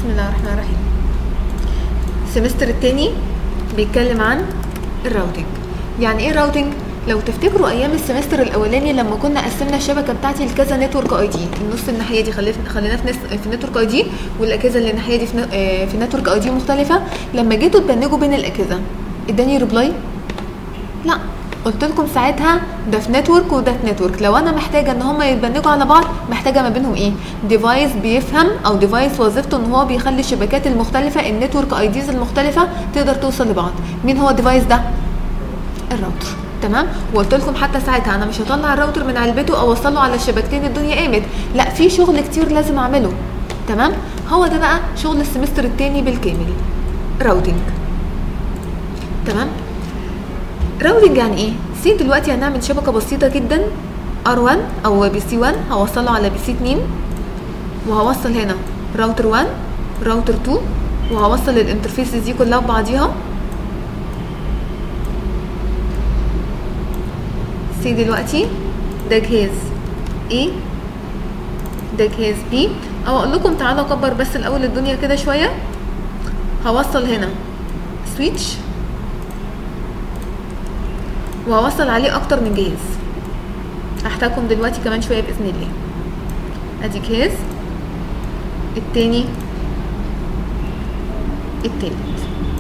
بسم الله الرحمن الرحيم السمستر التاني بيتكلم عن الراوتنج يعني ايه راوتنج لو تفتكروا ايام السمستر الاولاني لما كنا قسمنا الشبكه بتاعتي لكذا نتورك اي دي النص الناحيه دي خلينا خليناه في, نس- في نتورك اي دي والاجهزه اللي الناحيه دي في, ن- آه، في نتورك اي دي مختلفه لما جيتوا تبنجوا بين الاجهزه اداني ريبلاي لا قلت لكم ساعتها ده في نتورك وده في نتورك لو انا محتاجه ان هم يتبنجوا على بعض محتاجه ما بينهم ايه ديفايس بيفهم او ديفايس وظيفته ان هو بيخلي الشبكات المختلفه النتورك اي ديز المختلفه تقدر توصل لبعض مين هو الديفايس ده الراوتر تمام وقلت لكم حتى ساعتها انا مش هطلع الراوتر من علبته او اوصله على الشبكتين الدنيا قامت لا في شغل كتير لازم اعمله تمام هو ده بقى شغل السمستر التاني بالكامل راوتنج تمام راوتنج يعني ايه سي دلوقتي هنعمل شبكه بسيطه جدا ار1 او بي سي 1 هوصله على بي سي 2 وهوصل هنا راوتر 1 راوتر 2 وهوصل الانترفيسز دي كلها ببعضيها سي دلوقتي ده جهاز A ده جهاز B او اقول لكم تعالوا اكبر بس الاول الدنيا كده شويه هوصل هنا سويتش وهوصل عليه اكتر من جهاز هحتاجكم دلوقتي كمان شويه باذن الله ادي جهاز التاني التالت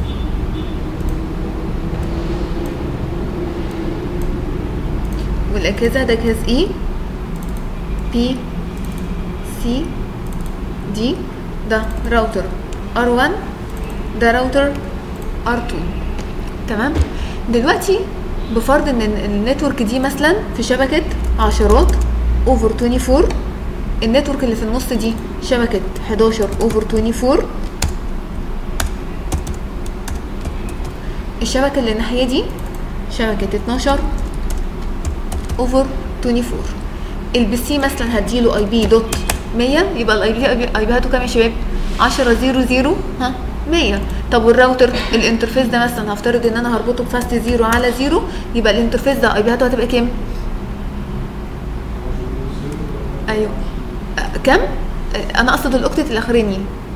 والاجهزه ده جهاز E B C D ده راوتر R1 ده راوتر R2 تمام دلوقتي بفرض ان النتورك دي مثلا في شبكه عشرات اوفر 24 النتورك اللي في النص دي شبكه 11 اوفر 24 الشبكه اللي الناحيه دي شبكه 12 اوفر 24 البي سي مثلا هديله اي بي دوت 100 يبقى الاي بي اي بي هاته كام يا شباب 10 0 0 ها 100 طب والراوتر الانترفيس ده مثلا هفترض ان انا هربطه بفاست 0 على 0 يبقى الانترفيس ده اي بي هاته هتبقى كام ايوه أه، كام أه، انا اقصد الاوكتت الاخراني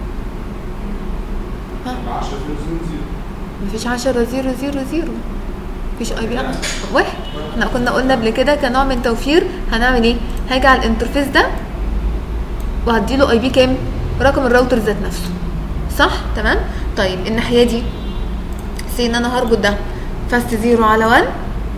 ها 10 مفيش 10 0 0 0 مفيش اي بي واحد احنا كنا قلنا قبل كده كنوع من توفير هنعمل ايه هاجي على الانترفيس ده وهديله اي بي كام رقم الراوتر ذات نفسه صح تمام طيب الناحيه دي سي ان انا هربط ده فاست 0 على 1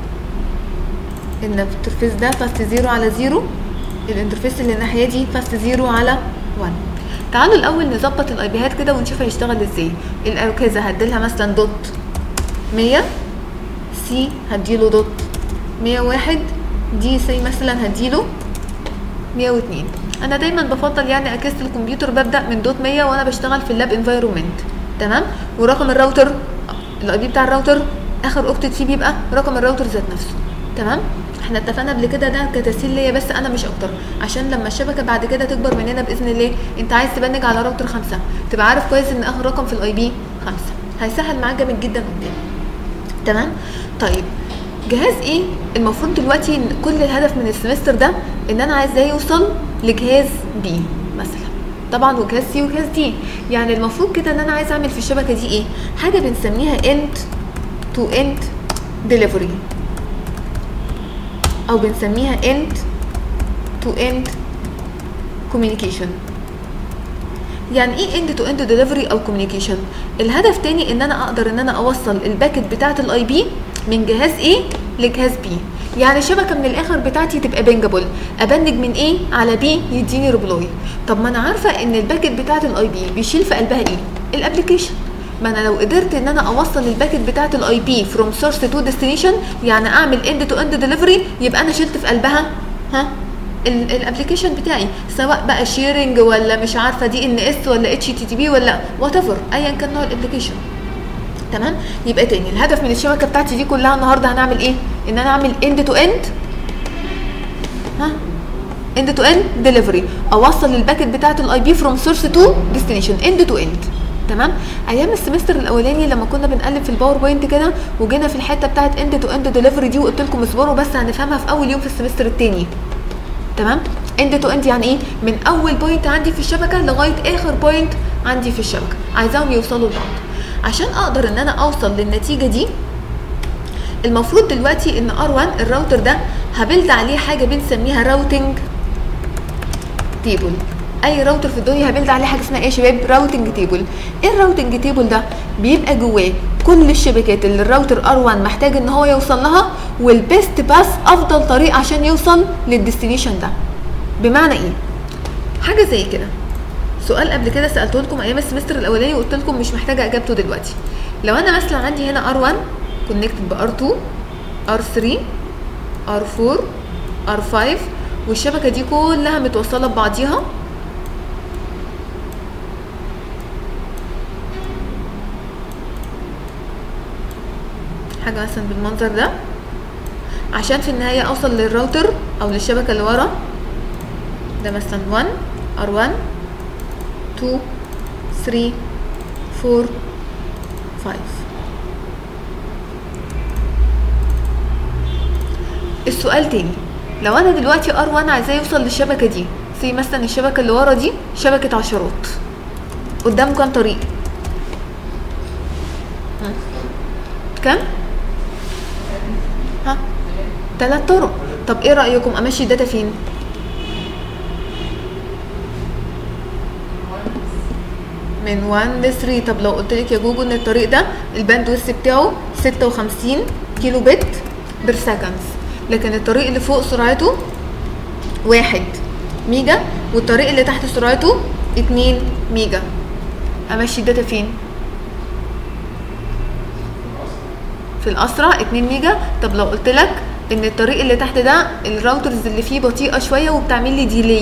الانترفيس ده فاست 0 على 0 الانترفيس اللي الناحيه دي فاست 0 على 1 تعالوا الاول نظبط الاي بيهات كده ونشوف هيشتغل ازاي الاجهزه هديلها مثلا دوت 100 سي هديله دوت 101 دي سي مثلا هديله 102 انا دايما بفضل يعني اكيس الكمبيوتر ببدا من دوت 100 وانا بشتغل في اللاب انفايرومنت تمام ورقم الراوتر الاي بي بتاع الراوتر اخر اوكتت فيه بيبقى رقم الراوتر ذات نفسه تمام احنا اتفقنا قبل كده ده كتسهيل ليا بس انا مش اكتر عشان لما الشبكه بعد كده تكبر مننا باذن الله انت عايز تبنج على راوتر خمسة تبقى عارف كويس ان اخر رقم في الاي بي خمسة هيسهل معاك جامد جدا قدام تمام طيب جهاز ايه المفروض دلوقتي إن كل الهدف من السمستر ده ان انا عايزاه يوصل لجهاز بي مثلا طبعا وجهاز سي وجهاز دي يعني المفروض كده ان انا عايز اعمل في الشبكه دي ايه حاجه بنسميها end to end delivery او بنسميها end to end communication يعني ايه end to end delivery او communication الهدف تاني ان انا اقدر ان انا اوصل الباكت بتاعه الاي بي من جهاز A لجهاز B يعني شبكه من الاخر بتاعتي تبقى بنجبل ابنج من A على B يديني ريبلاي طب ما انا عارفه ان الباكت بتاعه الاي بي بيشيل في قلبها ايه الابلكيشن ما انا لو قدرت ان انا اوصل الباكت بتاعه الاي بي فروم سورس تو ديستنيشن يعني اعمل اند تو اند ديليفري يبقى انا شلت في قلبها ها الابلكيشن بتاعي سواء بقى شيرنج ولا مش عارفه دي ان اس ولا اتش تي تي بي ولا وات ايفر ايا كان نوع الابلكيشن تمام يبقى تاني الهدف من الشبكه بتاعتي دي كلها النهارده هنعمل ايه ان انا اعمل اند تو اند ها اند تو اند ديليفري اوصل الباكت بتاعت الاي بي فروم سورس تو ديستنيشن اند تو اند تمام ايام السمستر الاولاني لما كنا بنقلب في الباوربوينت كده وجينا في الحته بتاعت اند تو اند ديليفري دي وقلت لكم اصبروا بس هنفهمها في اول يوم في السمستر الثاني تمام اند تو اند يعني ايه من اول بوينت عندي في الشبكه لغايه اخر بوينت عندي في الشبكه عايزاهم يوصلوا لبعض عشان اقدر ان انا اوصل للنتيجه دي المفروض دلوقتي ان ار1 الراوتر ده هبلد عليه حاجه بنسميها راوتنج تيبل اي راوتر في الدنيا هبلد عليه حاجه اسمها ايه يا شباب راوتنج تيبل ايه الراوتنج تيبل ده بيبقى جواه كل الشبكات اللي الراوتر ار1 محتاج ان هو يوصل لها والبيست باس افضل طريق عشان يوصل للديستنيشن ده بمعنى ايه حاجه زي كده سؤال قبل كده سالته لكم ايام السمستر الاولاني وقلت لكم مش محتاجه اجابته دلوقتي لو انا مثلا عندي هنا ار1 كونكتد ب ار2 ار3 ار4 ار5 والشبكه دي كلها متوصله ببعضيها حاجه مثلا بالمنظر ده عشان في النهايه اوصل للراوتر او للشبكه اللي ورا ده مثلا 1 R1 2 3 4 5 السؤال تاني لو انا دلوقتي R1 عايزاه يوصل للشبكه دي زي مثلا الشبكه اللي ورا دي شبكه عشرات قدام كام طريق ها. كام ها ثلاث طرق طب ايه رايكم امشي الداتا فين من 1 ل 3 طب لو قلت لك يا جوجل ان الطريق ده الباندويث بتاعه 56 كيلو بت بير سكند لكن الطريق اللي فوق سرعته 1 ميجا والطريق اللي تحت سرعته 2 ميجا امشي الداتا فين في الاسرع 2 ميجا طب لو قلت لك ان الطريق اللي تحت ده الراوترز اللي فيه بطيئه شويه وبتعمل لي ديلي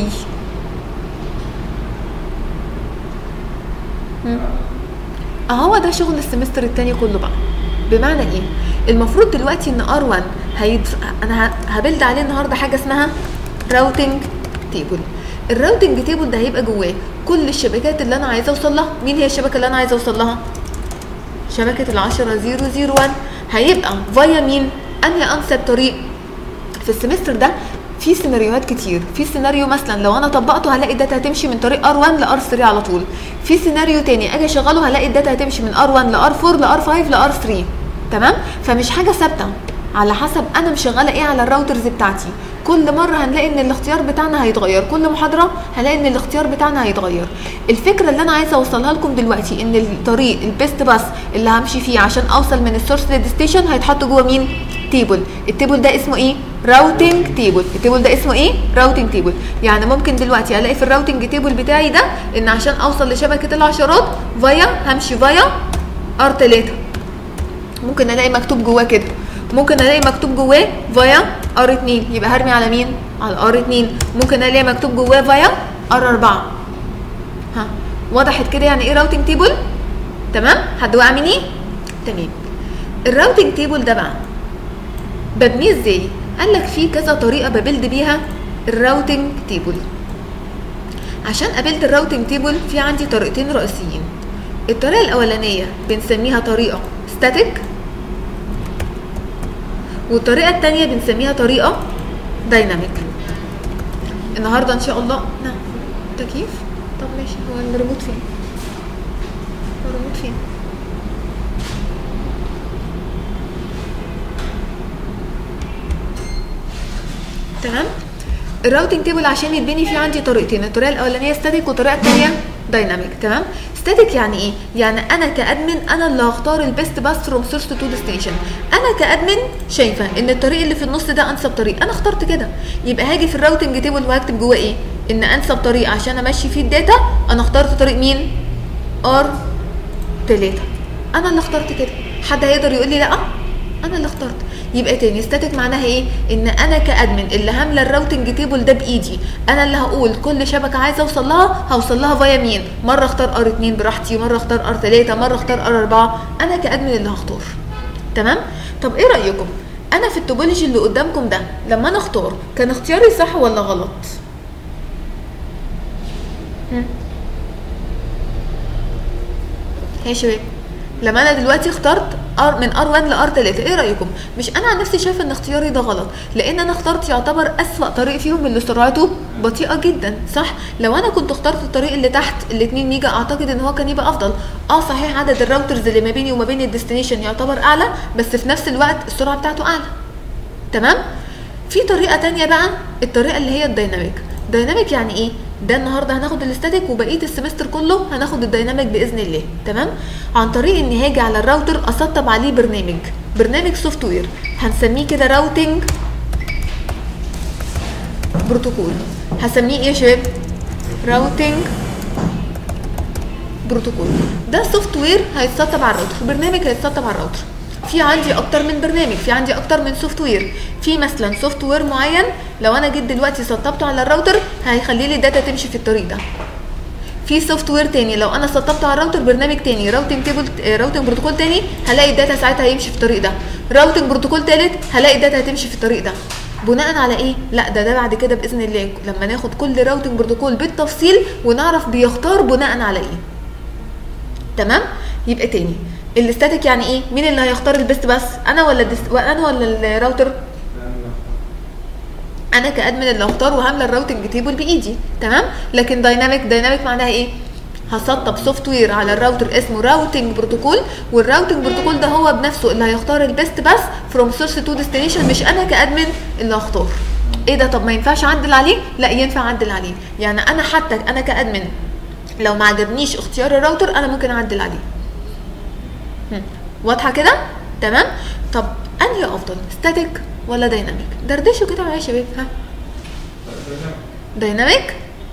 اهو ده شغل السمستر التاني كله بقى بمعنى ايه المفروض دلوقتي ان ار1 هيدف... انا ه- هبلد عليه النهارده حاجه اسمها راوتنج تيبل الراوتنج تيبل ده هيبقى جواه كل الشبكات اللي انا عايزه اوصل لها مين هي الشبكه اللي انا عايزه اوصل لها شبكه ال 10001 هيبقى فيا مين انهي انسب طريق في السمستر ده في سيناريوهات كتير في سيناريو مثلا لو انا طبقته هلاقي الداتا هتمشي من طريق ار1 لار3 على طول في سيناريو تاني اجي اشغله هلاقي الداتا هتمشي من ار1 لار4 لار5 لار3 تمام فمش حاجه ثابته على حسب انا مشغله ايه على الراوترز بتاعتي كل مره هنلاقي ان الاختيار بتاعنا هيتغير كل محاضره هنلاقي ان الاختيار بتاعنا هيتغير الفكره اللي انا عايزه اوصلها لكم دلوقتي ان الطريق البيست باس اللي همشي فيه عشان اوصل من السورس للديستيشن هيتحط جوه مين تيبل التيبل ده اسمه ايه راوتنج تيبل التيبل ده اسمه ايه راوتنج تيبل يعني ممكن دلوقتي الاقي في الراوتنج تيبل بتاعي ده ان عشان اوصل لشبكه العشرات فيا همشي فيا ار 3 ممكن الاقي مكتوب جواه كده ممكن الاقي مكتوب جواه فيا ار 2 يبقى هرمي على مين على ار 2 ممكن الاقي مكتوب جواه فيا ار 4 ها وضحت كده يعني ايه راوتنج تيبل تمام حد واقع مني تمام الراوتنج تيبل ده بقى ببنيه ازاي قال لك في كذا طريقه ببلد بيها الراوتنج تيبل عشان ابلد الراوتنج تيبل في عندي طريقتين رئيسيين الطريقه الاولانيه بنسميها طريقه ستاتيك والطريقه الثانيه بنسميها طريقه دايناميك النهارده ان شاء الله نعم تكييف طب ماشي هو الريموت فين هو الريموت فين تمام الراوتنج تيبل عشان يتبني فيه عندي طريقتين الطريقه الاولانيه ستاتيك والطريقه الثانيه دايناميك تمام ستاتيك يعني ايه يعني انا كادمن انا اللي هختار البيست باس فروم سورس تو ديستنيشن انا كادمن شايفه ان الطريق اللي في النص ده انسب طريق انا اخترت كده يبقى هاجي في الراوتنج تيبل وهكتب جواه ايه ان انسب طريق عشان امشي فيه الداتا انا اخترت طريق مين ار 3 انا اللي اخترت كده حد هيقدر يقول لي لا انا اللي اخترت يبقى تاني ستاتيك معناها ايه ان انا كادمن اللي هامله الراوتنج تيبل ده بايدي انا اللي هقول كل شبكه عايزه اوصل لها هوصل لها فيا مين مره اختار ار 2 براحتي مره اختار ار 3 مره اختار ار 4 انا كادمن اللي هختار تمام طب ايه رايكم انا في التوبولوجي اللي قدامكم ده لما انا اختار كان اختياري صح ولا غلط هم؟ يا شباب لما انا دلوقتي اخترت ار من ار 1 لار 3 ايه رايكم مش انا عن نفسي شايفه ان اختياري ده غلط لان انا اخترت يعتبر اسوا طريق فيهم اللي سرعته بطيئه جدا صح لو انا كنت اخترت الطريق اللي تحت ال 2 ميجا اعتقد ان هو كان يبقى افضل اه صحيح عدد الراوترز اللي ما بيني وما بين الديستنيشن يعتبر اعلى بس في نفس الوقت السرعه بتاعته اعلى تمام في طريقه تانية بقى الطريقه اللي هي الديناميك دايناميك يعني ايه ده النهارده هناخد الاستاتيك وبقيه السمستر كله هناخد الدايناميك باذن الله تمام عن طريق اني هاجي على الراوتر اسطب عليه برنامج برنامج سوفت وير هنسميه كده راوتنج بروتوكول هسميه ايه يا شباب راوتنج بروتوكول ده سوفت وير هيتسطب على الراوتر برنامج هيتسطب على الراوتر في عندي اكتر من برنامج في عندي اكتر من سوفت وير في مثلا سوفت وير معين لو انا جيت دلوقتي سطبته على الراوتر هيخلي لي الداتا تمشي في الطريق ده في سوفت وير تاني لو انا سطبته على الراوتر برنامج تاني راوتنج تيبل راوتنج بروتوكول تاني هلاقي الداتا ساعتها هيمشي في الطريق ده راوتنج بروتوكول تالت هلاقي الداتا هتمشي في الطريق ده بناء على ايه لا ده ده بعد كده باذن الله لما ناخد كل راوتنج بروتوكول بالتفصيل ونعرف بيختار بناء على ايه تمام يبقى تاني الاستاتيك يعني ايه مين اللي هيختار البيست بس انا ولا الدس... انا ولا الراوتر انا كادمن اللي هختار وهامله الراوتنج تيبل بايدي تمام لكن دايناميك دايناميك معناها ايه هسطب سوفت وير على الراوتر اسمه راوتنج بروتوكول والراوتنج بروتوكول ده هو بنفسه اللي هيختار البيست بس فروم سورس تو ديستنيشن مش انا كادمن اللي هختار ايه ده طب ما ينفعش اعدل عليه لا ينفع اعدل عليه يعني انا حتى انا كادمن لو ما عجبنيش اختيار الراوتر انا ممكن اعدل عليه هم. واضحه كده تمام طب انهي افضل ستاتيك ولا دايناميك دردشوا كده معايا يا شباب ها دايناميك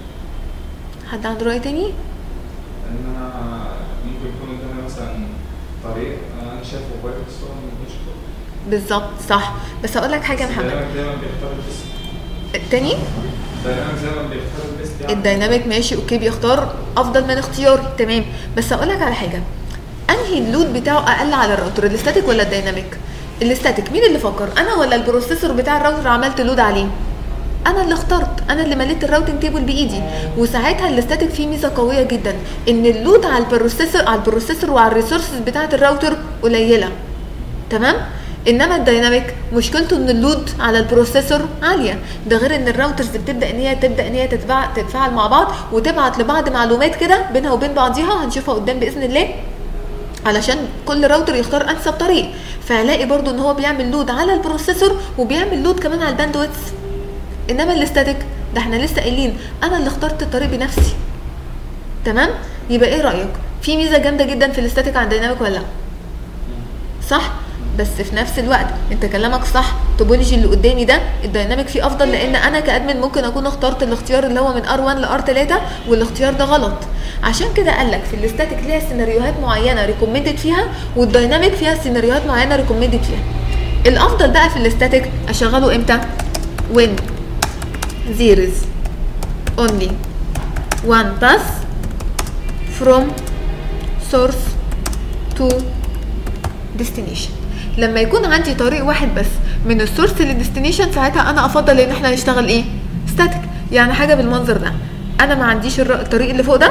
حد عنده راي تاني ان انا ممكن يكون قدامي مثلا طريق انا شايفه كويس بس هو ما يكونش كويس بالظبط صح بس اقول لك حاجه يا محمد دايما دايما بيختار البيست التاني دايما دايما بيختار البيست يعني الديناميك ماشي اوكي بيختار افضل من اختياري تمام بس اقول لك على حاجه انهي اللود بتاعه اقل على الراوتر الاستاتيك ولا الديناميك الاستاتيك مين اللي فكر انا ولا البروسيسور بتاع الراوتر عملت لود عليه انا اللي اخترت انا اللي مليت الراوتنج تيبل بايدي وساعتها الاستاتيك فيه ميزه قويه جدا ان اللود على البروسيسور على البروسيسور وعلى الريسورسز بتاعه الراوتر قليله تمام انما الديناميك مشكلته ان اللود على البروسيسور عاليه ده غير ان الراوترز بتبدا ان هي تبدا ان هي تتفاعل تتفاعل مع بعض وتبعت لبعض معلومات كده بينها وبين بعضيها هنشوفها قدام باذن الله علشان كل راوتر يختار انسب طريق فهلاقي برضو ان هو بيعمل لود على البروسيسور وبيعمل لود كمان على الباندويتس انما الاستاتيك ده احنا لسه قايلين انا اللي اخترت الطريق بنفسي تمام يبقى ايه رايك في ميزه جامده جدا في الاستاتيك عن الديناميك ولا لا صح بس في نفس الوقت انت كلامك صح توبولوجي اللي قدامي ده الديناميك فيه افضل لان انا كادمن ممكن اكون اخترت الاختيار اللي هو من ار1 لار 3 والاختيار ده غلط عشان كده قال لك في الاستاتيك ليها سيناريوهات معينه ريكومندد فيها والديناميك فيها سيناريوهات معينه ريكومندد فيها الافضل بقى في الاستاتيك اشغله امتى when there is only one path from source to destination لما يكون عندي طريق واحد بس من السورس للديستنيشن ساعتها انا افضل ان احنا نشتغل ايه ستاتيك يعني حاجه بالمنظر ده انا ما عنديش الر- الطريق اللي فوق ده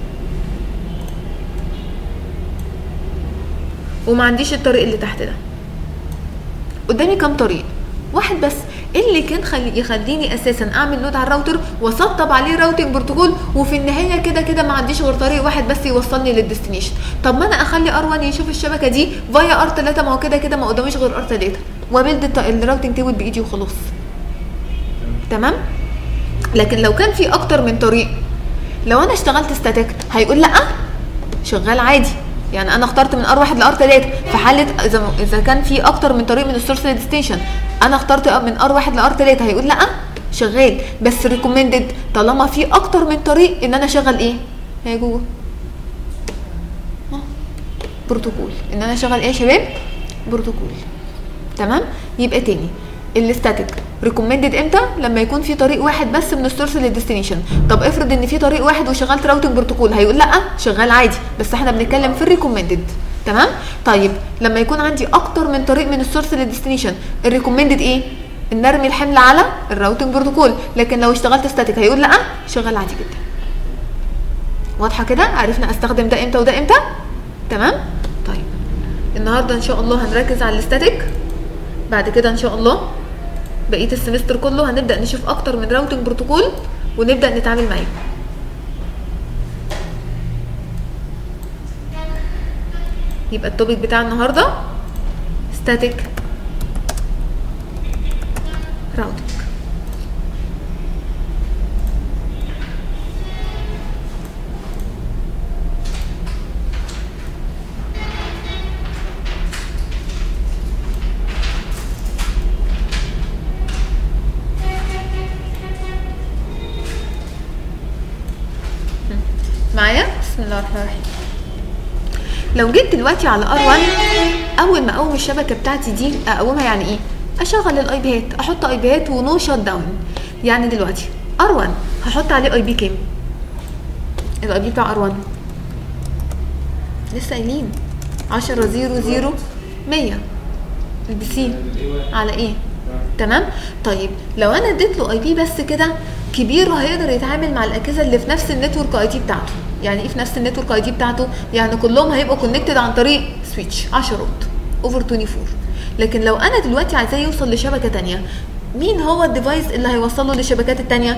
وما عنديش الطريق اللي تحت ده قدامي كام طريق واحد بس إيه اللي كان خلي يخليني اساسا اعمل لود على الراوتر واسطب عليه راوتنج بروتوكول وفي النهايه كده كده ما عنديش غير طريق واحد بس يوصلني للديستنيشن طب ما انا اخلي ار 1 يشوف الشبكه دي فيا ار 3 ما هو كده كده ما قداميش غير ار 3 وابلد الت- الراوتنج تيبل بايدي وخلاص تمام لكن لو كان في اكتر من طريق لو انا اشتغلت ستاتيك هيقول لا شغال عادي يعني انا اخترت من ار 1 لار 3 في حاله اذا اذا كان في اكتر من طريق من السورس للديستنيشن انا اخترت من ار 1 لار 3 هيقول لا شغال بس ريكومندد طالما في اكتر من طريق ان انا اشغل ايه هي جوه ها، بروتوكول ان انا اشغل ايه يا شباب بروتوكول تمام يبقى تاني الاستاتيك ريكومندد امتى لما يكون في طريق واحد بس من السورس للديستنيشن طب افرض ان في طريق واحد وشغلت راوتنج بروتوكول هيقول لا شغال عادي بس احنا بنتكلم في الريكومندد تمام طيب لما يكون عندي اكتر من طريق من السورس للديستنيشن الريكومندد ايه ان ارمي الحمل على الراوتنج بروتوكول لكن لو اشتغلت ستاتيك هيقول لا شغال عادي جدا واضحه كده عرفنا استخدم ده امتى وده امتى تمام طيب النهارده ان شاء الله هنركز على الاستاتيك بعد كده ان شاء الله بقيه السمستر كله هنبدا نشوف اكتر من راوتنج بروتوكول ونبدا نتعامل معاه يبقى التوبيك بتاع النهارده static routing معايا بسم الله الرحمن الرحيم لو جيت دلوقتي على ار1 اول ما اقوم الشبكه بتاعتي دي اقومها يعني ايه اشغل الاي بيات احط اي بيات ونو شات داون يعني دلوقتي ار1 هحط عليه اي بي كام الاي بي بتاع ار1 لسه قايلين 10 0 0 100 البي سي على ايه تمام طيب لو انا اديت له اي بي بس كده كبير وهيقدر يتعامل مع الاجهزه اللي في نفس النتورك اي دي بتاعته يعني ايه في نفس النتورك اي دي بتاعته يعني كلهم هيبقوا كونكتد عن طريق سويتش 10 روت اوفر 24 لكن لو انا دلوقتي عايزاه يوصل لشبكه تانية مين هو الديفايس اللي هيوصله للشبكات التانية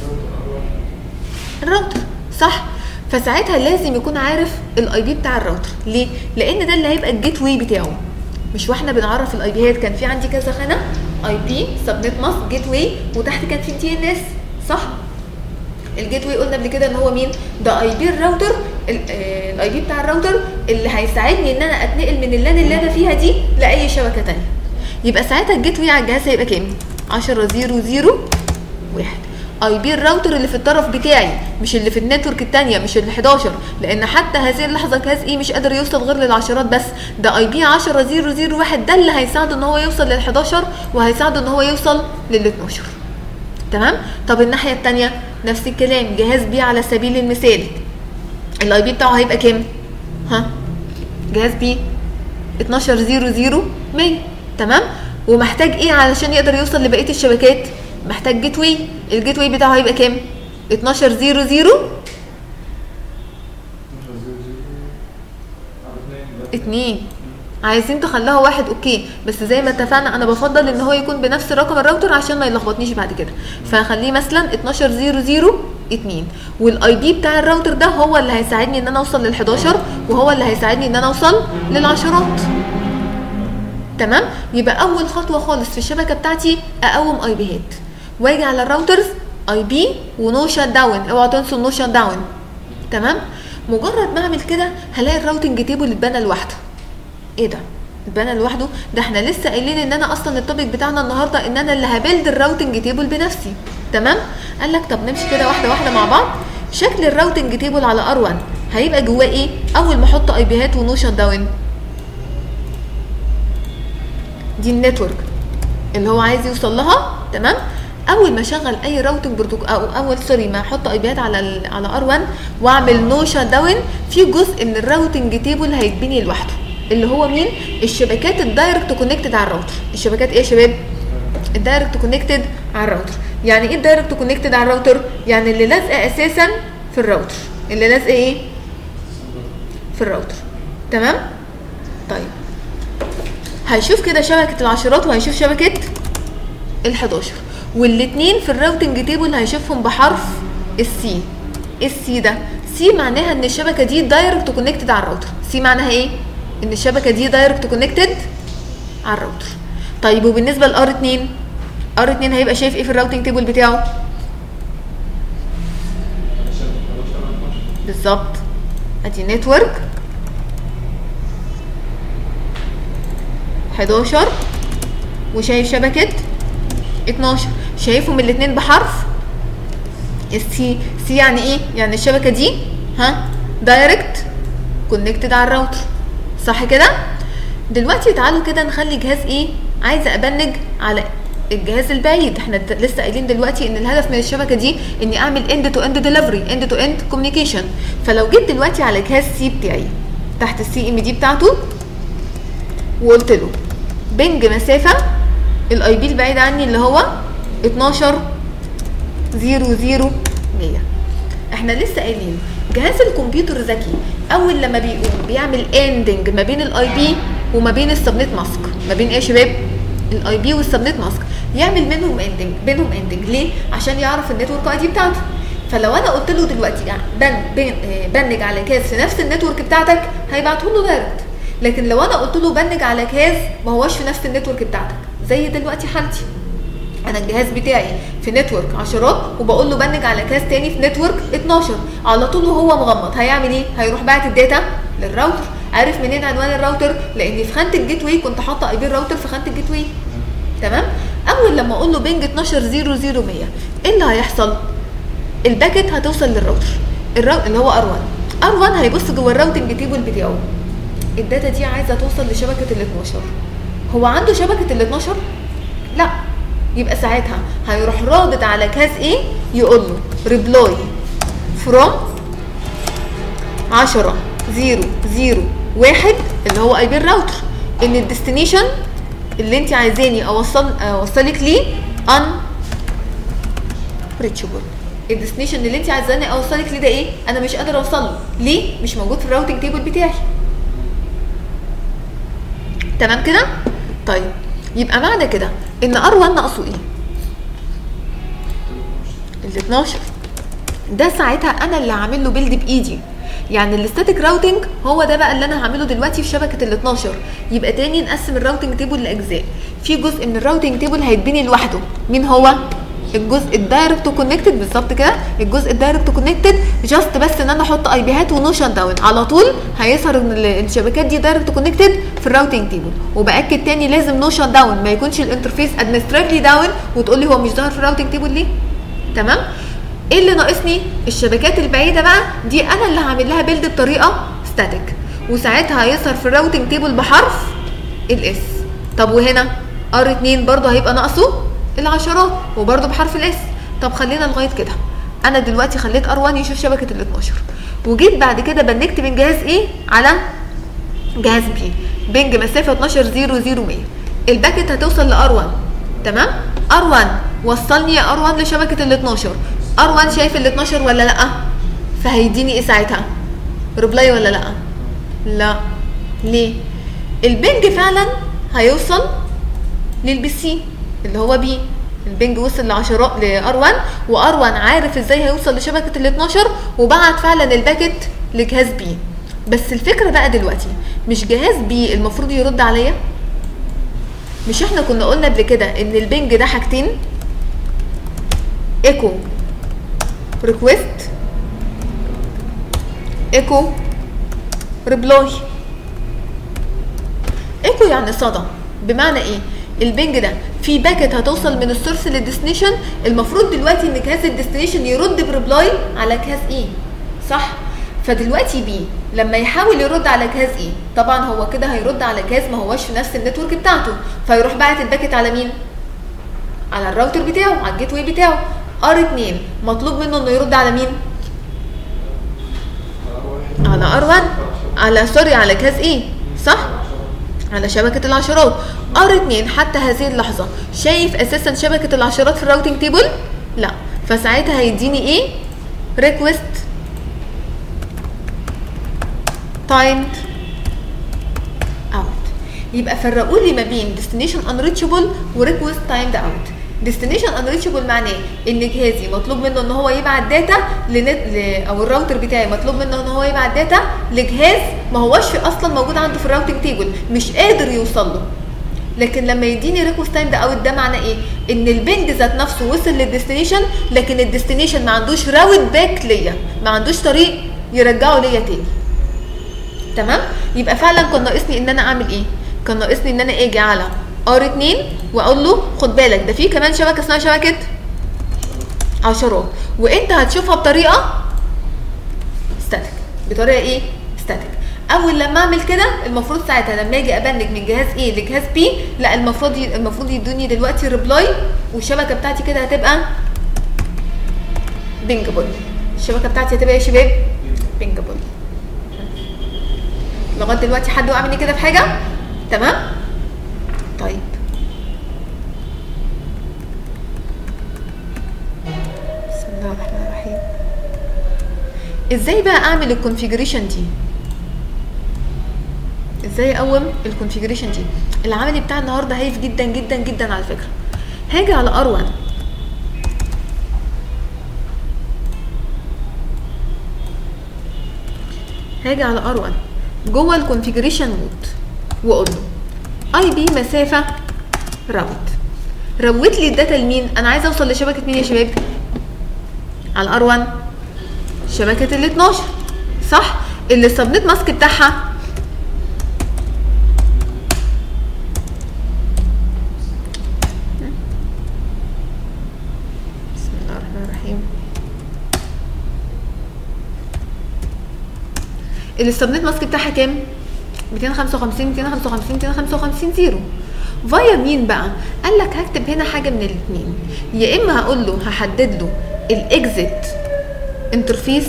الراوتر صح فساعتها لازم يكون عارف الاي بي بتاع الراوتر ليه لان ده اللي هيبقى الجيت واي بتاعه مش واحنا بنعرف الاي بيات كان في عندي كذا خانه اي بي سبنت ماسك جيت واي وتحت كان في تي ان اس صح الجيت واي قلنا قبل كده ان هو مين ده اي بي الراوتر الاي بي بتاع الراوتر اللي هيساعدني ان انا اتنقل من اللان اللي انا فيها دي لاي شبكه تانية يبقى ساعتها الجيت واي على الجهاز هيبقى كام 10 0 0 1 اي بي الراوتر اللي في الطرف بتاعي مش اللي في النتورك التانية مش ال 11 لان حتى هذه اللحظه جهاز ايه مش قادر يوصل غير للعشرات بس ده اي بي 10 0 0 1 ده اللي هيساعده ان هو يوصل لل 11 وهيساعده ان هو يوصل لل 12 تمام طب الناحيه الثانيه نفس الكلام جهاز بي على سبيل المثال الاي بي بتاعه هيبقى كام ها جهاز بي 12 0 0 100 تمام ومحتاج ايه علشان يقدر يوصل لبقيه الشبكات محتاج جيت واي الجيت واي بتاعه هيبقى كام 12 0 0 2 عايزين تخلوها واحد اوكي بس زي ما اتفقنا انا بفضل ان هو يكون بنفس رقم الراوتر عشان ما يلخبطنيش بعد كده فهخليه مثلا 12 0 0 2 والاي بي بتاع الراوتر ده هو اللي هيساعدني ان انا اوصل لل 11 وهو اللي هيساعدني ان انا اوصل للعشرات تمام يبقى اول خطوه خالص في الشبكه بتاعتي اقوم اي بيهات واجي على الراوترز اي بي ونو شات داون اوعوا تنسوا النو شات داون تمام مجرد ما اعمل كده هلاقي الراوتنج تيبل اتبنى لوحده ايه ده اتبنى لوحده ده احنا لسه قايلين ان انا اصلا التوبيك بتاعنا النهارده ان انا اللي هبيلد الراوتنج تيبل بنفسي تمام قال لك طب نمشي كده واحده واحده مع بعض شكل الراوتنج تيبل على ار1 هيبقى جواه ايه اول ما احط اي بيهات ونو شات داون دي النتورك اللي هو عايز يوصل لها تمام اول ما اشغل اي راوتنج بروتوكول او اول سوري ما احط اي بيات على ال على ار1 واعمل نو شات داون في جزء من الراوتنج تيبل هيتبني لوحده اللي هو مين الشبكات الدايركت كونكتد على الراوتر الشبكات ايه يا شباب الدايركت كونكتد على الراوتر يعني ايه الدايركت كونكتد على الراوتر يعني اللي لازقه اساسا في الراوتر اللي لازقه ايه في الراوتر تمام طيب هيشوف كده شبكه العشرات وهيشوف شبكه ال11 والاثنين في الراوتنج تيبل هيشوفهم بحرف السي السي ده سي معناها ان الشبكه دي دايركت كونكتد على الراوتر سي معناها ايه ان الشبكه دي دايركت كونكتد على الراوتر طيب وبالنسبه لار 2 ار 2 هيبقى شايف ايه في الراوتنج تيبل بتاعه بالظبط ادي نتورك 11 وشايف شبكه 12 شايفهم الاثنين بحرف السي سي يعني ايه يعني الشبكه دي ها دايركت كونكتد على الراوتر صح كده دلوقتي تعالوا كده نخلي جهاز ايه عايزه ابنج على الجهاز البعيد احنا لسه قايلين دلوقتي ان الهدف من الشبكه دي اني اعمل اند تو اند ديليفري اند تو اند كوميونيكيشن فلو جيت دلوقتي على جهاز سي بتاعي تحت السي ام دي بتاعته وقلت له بنج مسافه الاي بي البعيد عني اللي هو 12 0 0 100 احنا لسه قايلين جهاز الكمبيوتر ذكي اول لما بيقوم بيعمل اندنج ما بين الاي بي وما بين السبنت ماسك ما بين ايه يا شباب الاي بي والسبنت ماسك يعمل منهم اندنج بينهم اندنج ليه عشان يعرف النتورك اي دي بتاعته فلو انا قلت له دلوقتي يعني بن بن آه، بنج على كاس في نفس النتورك بتاعتك هيبعته له دايركت لكن لو انا قلت له بنج على كاس ما هوش في نفس النتورك بتاعتك زي دلوقتي حالتي انا الجهاز بتاعي في نتورك عشرات وبقول له بنج على كاس تاني في نتورك 12 على طول وهو مغمض هيعمل ايه هيروح باعت الداتا للراوتر عارف منين عنوان الراوتر لان في خانه الجيت واي كنت حاطه اي بي الراوتر في خانه الجيت واي تمام اول لما اقول له بنج 12 0 0 100 ايه اللي هيحصل الباكت هتوصل للراوتر الراوتر اللي هو ار1 ار1 هيبص جوه الراوتنج تيبل بتاعه الداتا دي عايزه توصل لشبكه ال 12 هو عنده شبكه ال 12 لا يبقى ساعتها هيروح رابط على كاس ايه يقول له ريبلاي فروم 10 0 0 1 اللي هو اي بي الراوتر ان الديستنيشن اللي انت عايزاني اوصل اوصلك ليه ان ريتشبل الديستنيشن اللي انت عايزاني اوصلك ليه ده ايه انا مش قادر اوصل له ليه مش موجود في الراوتنج تيبل بتاعي تمام كده طيب يبقى معنى كده ان ار1 ناقصه ايه ال 12 ده ساعتها انا اللي هعمل له بيلد بايدي يعني الاستاتيك راوتنج هو ده بقى اللي انا هعمله دلوقتي في شبكه ال 12 يبقى تاني نقسم الراوتنج تيبل لاجزاء في جزء من الراوتنج تيبل هيتبني لوحده مين هو الجزء الدايركت كونكتد بالظبط كده الجزء الدايركت كونكتد جاست بس ان انا احط اي بيهات ونو شات داون على طول هيظهر ان ال- الشبكات دي دايركت كونكتد في الراوتنج تيبل وباكد تاني لازم نو شات داون ما يكونش الانترفيس ادمنستريفلي داون وتقول لي هو مش ظاهر في الراوتنج تيبل ليه تمام ايه اللي ناقصني الشبكات البعيده بقى دي انا اللي هعمل لها بيلد بطريقه ستاتيك وساعتها هيظهر في الراوتنج تيبل بحرف الاس طب وهنا ار 2 برضه هيبقى ناقصه العشرات وبرضه بحرف الاس طب خلينا لغايه كده انا دلوقتي خليت ار 1 يشوف شبكه ال 12 وجيت بعد كده بنكت من جهاز ايه على جهاز بي بنج مسافه 12 0 0 100 الباكت هتوصل لار 1 تمام ار 1 وصلني يا ار 1 لشبكه ال 12 ار 1 شايف ال 12 ولا لا فهيديني ايه ساعتها ريبلاي ولا لا لا ليه البنج فعلا هيوصل للبي سي اللي هو بي البنج وصل لعشرات لار 1 وار 1 عارف ازاي هيوصل لشبكه ال 12 وبعت فعلا الباكت لجهاز بي بس الفكره بقى دلوقتي مش جهاز بي المفروض يرد عليا مش احنا كنا قلنا قبل كده ان البنج ده حاجتين ايكو ريكويست ايكو ريبلاي ايكو يعني صدى بمعنى ايه البنج ده في باكت هتوصل من السورس للديستنيشن المفروض دلوقتي ان جهاز الديستنيشن يرد بريبلاي على جهاز ايه صح فدلوقتي بي لما يحاول يرد على جهاز ايه طبعا هو كده هيرد على جهاز ما هوش في نفس النتورك بتاعته فيروح باعت الباكت على مين على الراوتر بتاعه على الجيت واي بتاعه ار 2 مطلوب منه انه يرد على مين على ار 1 على سوري على جهاز ايه صح على شبكة العشرات ار 2 حتى هذه اللحظة شايف اساسا شبكة العشرات في الراوتنج تيبل لا فساعتها هيديني ايه ريكوست تايمد اوت يبقى فرقوا لي ما بين destination unreachable و request timed out destination unreachable معناه ان جهازي مطلوب منه ان هو يبعت داتا لنت ل... او الراوتر بتاعي مطلوب منه ان هو يبعت داتا لجهاز ما هوش في اصلا موجود عنده في الراوتنج تيبل مش قادر يوصل له لكن لما يديني ريكوست تايم ده اوت ده معناه ايه ان البنج ذات نفسه وصل للديستنيشن لكن الديستنيشن ما عندوش راوت باك ليا ما عندوش طريق يرجعه ليا تاني تمام يبقى فعلا كان ناقصني ان انا اعمل ايه كان ناقصني ان انا اجي على ار 2 واقول له خد بالك ده في كمان شبكه اسمها شبكه عشرات وانت هتشوفها بطريقه ستاتيك بطريقه ايه ستاتيك اول لما اعمل كده المفروض ساعتها لما اجي ابنج من جهاز ايه لجهاز بي لا المفروض ي... المفروض يدوني دلوقتي ريبلاي والشبكه بتاعتي كده هتبقى بينجبل الشبكه بتاعتي هتبقى ايه يا شباب بينجبل لغايه دلوقتي حد وقع مني كده في حاجه تمام طيب بسم الله الرحمن الرحيم ازاي بقى اعمل الكونفيجريشن دي ازاي اقوم الكونفيجريشن دي العملي بتاع النهارده هايف جدا جدا جدا على فكره هاجي على ار1 هاجي على ار1 جوه الكونفيجريشن مود واقول له اي بي مسافه راوت روت لي الداتا لمين انا عايزه اوصل لشبكه مين يا شباب على ار1 شبكه ال 12 صح اللي السبنت ماسك بتاعها بسم الله الرحمن الرحيم اللي السبنت ماسك بتاعها كام 255 255 255 زيرو فايا مين بقى قال لك هكتب هنا حاجه من الاثنين يا اما هقول له هحدد له الاكزيت انترفيس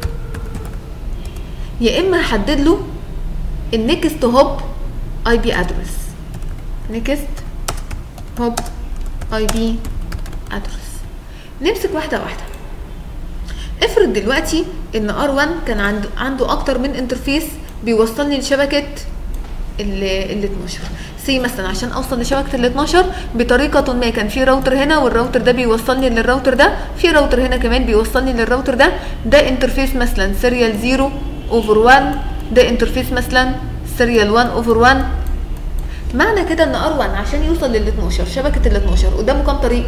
يا اما هحدد له النكست هوب اي بي ادرس نكست هوب اي بي ادرس نمسك واحده واحده افرض دلوقتي ان ار1 كان عنده عنده اكتر من انترفيس بيوصلني لشبكه ال ال 12 سي مثلا عشان اوصل لشبكه ال 12 بطريقه ما كان في راوتر هنا والراوتر ده بيوصلني للراوتر ده في راوتر هنا كمان بيوصلني للراوتر ده ده انترفيس مثلا سيريال 0 اوفر 1 ده انترفيس مثلا سيريال 1 اوفر 1 معنى كده ان ار1 عشان يوصل لل 12 شبكه ال 12 قدامه كام طريق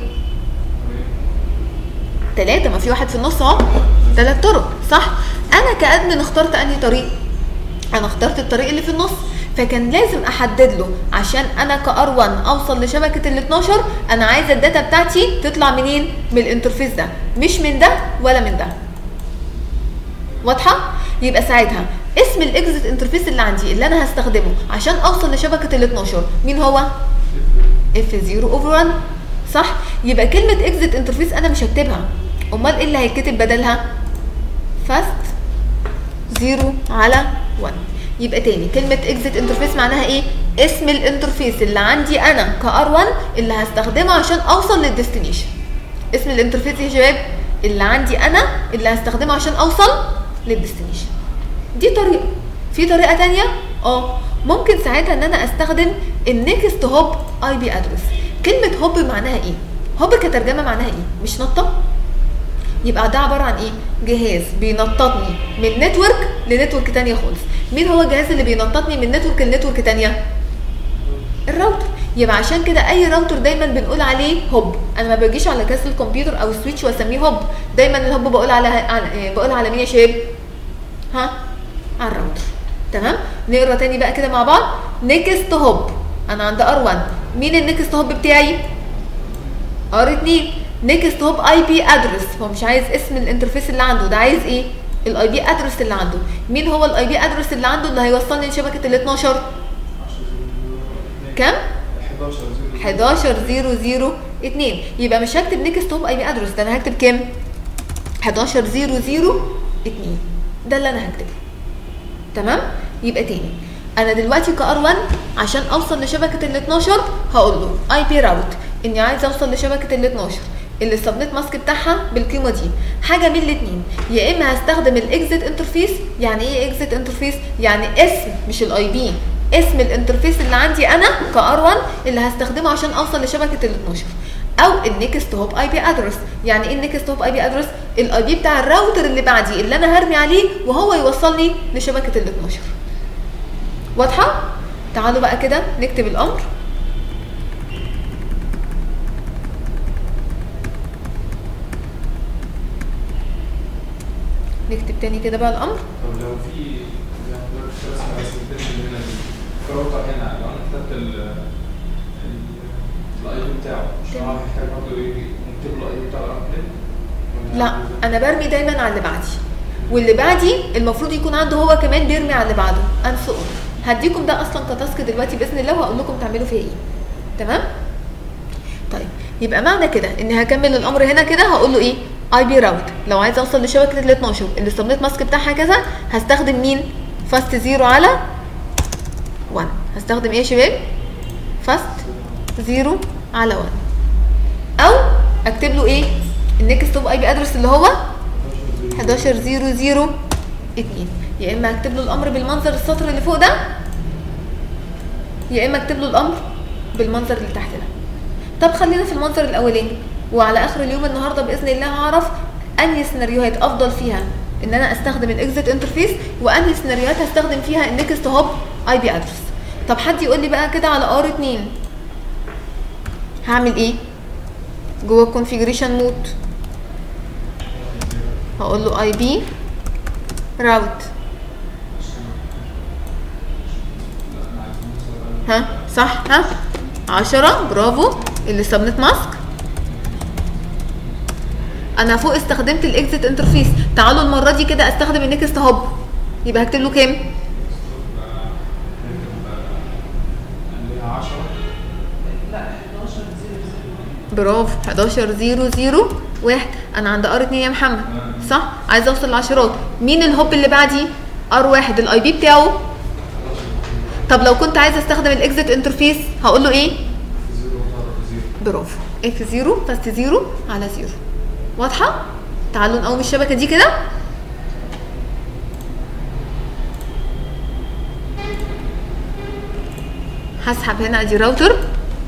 ثلاثة ما في واحد في النص اهو ثلاث طرق صح انا كادمن اخترت انهي طريق انا اخترت الطريق اللي في النص فكان لازم احدد له عشان انا كار 1 اوصل لشبكه ال 12 انا عايزه الداتا بتاعتي تطلع منين من الانترفيس ده مش من ده ولا من ده واضحه يبقى ساعتها اسم الاكزيت انترفيس اللي عندي اللي انا هستخدمه عشان اوصل لشبكه ال 12 مين هو اف 0 اوفر 1 صح يبقى كلمه اكزيت انترفيس انا مش هكتبها امال ايه اللي هيتكتب بدلها فاست 0 على 1 يبقى تاني كلمة اكزيت انترفيس معناها ايه؟ اسم الانترفيس اللي عندي انا كار 1 اللي هستخدمه عشان اوصل للديستنيشن. اسم الانترفيس يا شباب اللي عندي انا اللي هستخدمه عشان اوصل للديستنيشن. دي طريقة. في طريقة تانية؟ اه ممكن ساعتها ان انا استخدم النكست هوب اي بي ادرس. كلمة هوب معناها ايه؟ هوب كترجمة معناها ايه؟ مش نطة؟ يبقى ده عباره عن ايه جهاز بينططني من نتورك لنتورك تانية خالص مين هو الجهاز اللي بينططني من نتورك لنتورك تانية الراوتر يبقى عشان كده اي راوتر دايما بنقول عليه هوب انا ما باجيش على كاس الكمبيوتر او السويتش واسميه هوب دايما الهوب بقول على, على بقول على مين يا شباب ها على الراوتر تمام نقرا تاني بقى كده مع بعض نيكست هوب انا عند ار 1 مين النيكست هوب بتاعي ار 2 نيكست هوب اي بي ادرس هو مش عايز اسم الانترفيس اللي عنده ده عايز ايه الاي بي ادرس اللي عنده مين هو الاي بي ادرس اللي عنده اللي هيوصلني لشبكه ال 12 كام 11 11002 يبقى مش هكتب نيكست هوب اي بي ادرس ده انا هكتب كام 11002 ده اللي انا هكتبه تمام يبقى تاني انا دلوقتي كار 1 عشان اوصل لشبكه ال 12 هقول له اي بي راوت اني عايز اوصل لشبكه ال 12 اللي السبنت ماسك بتاعها بالقيمه دي حاجه من الاثنين يا اما هستخدم الاكزيت انترفيس يعني ايه اكزيت انترفيس يعني اسم مش الاي بي اسم الانترفيس اللي عندي انا كار 1 اللي هستخدمه عشان اوصل لشبكه ال 12 او النكست هوب اي بي ادرس يعني ايه النكست هوب اي بي ادرس الاي بي بتاع الراوتر اللي بعدي اللي انا هرمي عليه وهو يوصلني لشبكه ال 12 واضحه تعالوا بقى كده نكتب الامر نكتب تاني كده بقى الامر طب لو في زي ما حضرتك رسمه بس الداتا اللي هنا دي الراوتر هنا لو انا كتبت ال الاي بي بتاعه مش هعرف يحتاج برضه نكتب له الاي بي بتاع الراوتر لا انا برمي دايما على اللي بعدي واللي بعدي المفروض يكون عنده هو كمان بيرمي على اللي بعده انسى هديكم ده اصلا كتاسك دلوقتي باذن الله وهقول لكم تعملوا فيها ايه تمام طيب يبقى معنى كده اني هكمل الامر هنا كده هقول له ايه اي بي راوت لو عايز اوصل لشبكه ال 12 اللي السبنت ماسك بتاعها كذا هستخدم مين فاست زيرو على 1 هستخدم ايه يا شباب فاست زيرو على 1 او اكتب له ايه النكست اوب اي بي ادرس اللي هو 11002 يا اما هكتب له الامر بالمنظر السطر اللي فوق ده يا اما اكتب له الامر بالمنظر اللي تحت ده طب خلينا في المنظر الاولاني وعلى اخر اليوم النهارده باذن الله هعرف انهي سيناريوهات افضل فيها ان انا استخدم الاكزيت انترفيس وانهي سيناريوهات هستخدم فيها النكست هوب اي بي ادرس طب حد يقول لي بقى كده على ار 2 هعمل ايه جوه الكونفيجريشن مود هقول له اي بي راوت ها صح ها عشرة برافو اللي سبنت ماسك انا فوق استخدمت الاكزيت انترفيس تعالوا المره دي كده استخدم النكست هوب يبقى هكتب له كام عندنا 10 لا 11 0 برافو 11 0 0 1 انا عند ار 2 يا محمد صح عايزه اوصل لعشرات مين الهوب اللي بعدي ار 1 الاي بي بتاعه طب لو كنت عايزه استخدم الاكزيت انترفيس هقول له ايه 0 0 برافو اف 0 فاست 0 على 0 واضحه تعالوا نقوم الشبكه دي كده هسحب هنا ادي راوتر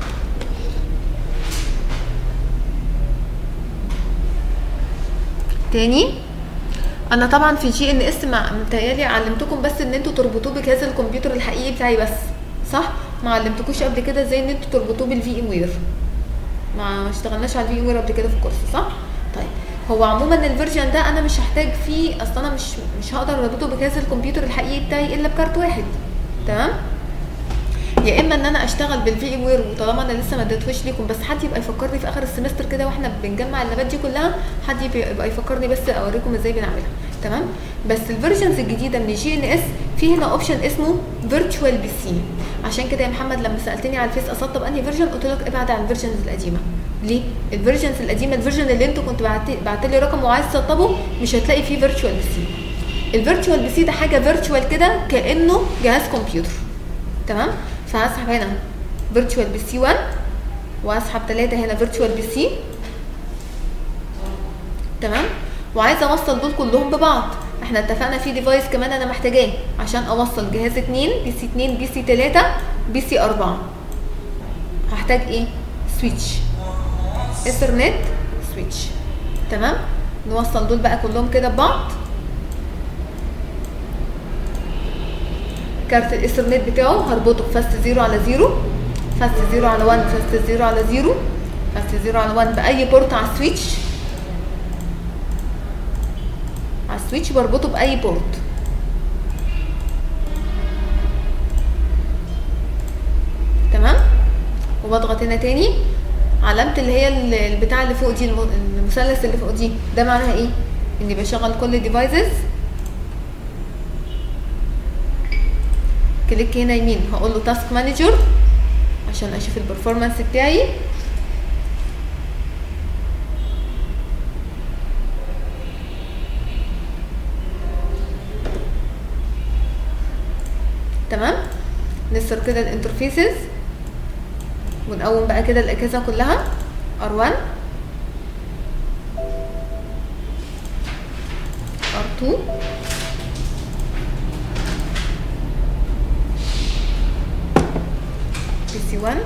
تاني انا طبعا في جي ان اس متهيالي علمتكم بس ان انتوا تربطوه بجهاز الكمبيوتر الحقيقي بتاعي بس صح ما علمتكوش قبل كده ازاي ان انتوا تربطوه بالفي ام وير ما اشتغلناش على الفي ام وير قبل كده في الكورس صح طيب هو عموما الفيرجن ده انا مش هحتاج فيه اصل انا مش مش هقدر اربطه بجهاز الكمبيوتر الحقيقي بتاعي الا بكارت واحد تمام يا اما ان انا اشتغل بالفي ام وير وطالما انا لسه ما اديتهوش ليكم بس حد يبقى يفكرني في اخر السمستر كده واحنا بنجمع اللابات دي كلها حد يبقى يبقى يفكرني بس اوريكم ازاي بنعملها تمام بس الفيرجنز الجديده من الجي ان اس في هنا اوبشن اسمه فيرتشوال بي سي عشان كده يا محمد لما سالتني على الفيس اسطب انهي فيرجن قلت لك ابعد عن الفيرجنز القديمه ليه الفيرجنز القديمه الفيرجن اللي انتوا كنتوا بعت بعت لي رقم وعايز تسطبه مش هتلاقي فيه فيرتشوال بي سي الفيرتشوال بي سي ده حاجه فيرتشوال كده كانه جهاز كمبيوتر تمام فهسحب هنا فيرتشوال بي سي 1 وهسحب 3 هنا فيرتشوال بي سي تمام وعايزه اوصل دول كلهم ببعض احنا اتفقنا في ديفايس كمان انا محتاجاه عشان اوصل جهاز 2 بي سي 2 بي سي 3 بي سي 4 هحتاج ايه سويتش اثرنت سويتش تمام نوصل دول بقى كلهم كده ببعض كارت الايثرنت بتاعه هربطه بفاست 0 على 0 فاست 0 على 1 فاست 0 على 0 فاست 0 على 1 باي بورت على السويتش على السويتش بربطه باي بورت تمام وبضغط هنا تاني علامة اللي هي ال- البتاع اللي فوق دي الم- المثلث اللي فوق دي ده معناها ايه؟ اني بشغل كل الديفايسز كليك هنا يمين هقول له تاسك مانجر عشان اشوف البرفورمانس بتاعي تمام نسر كده الانترفيسز ونقوم بقى كده الاجهزه كلها R1 R2 PC1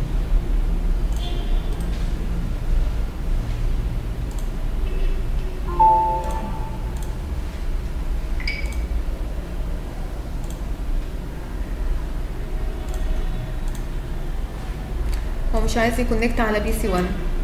هو مش عايز يكونكت على بي سي 1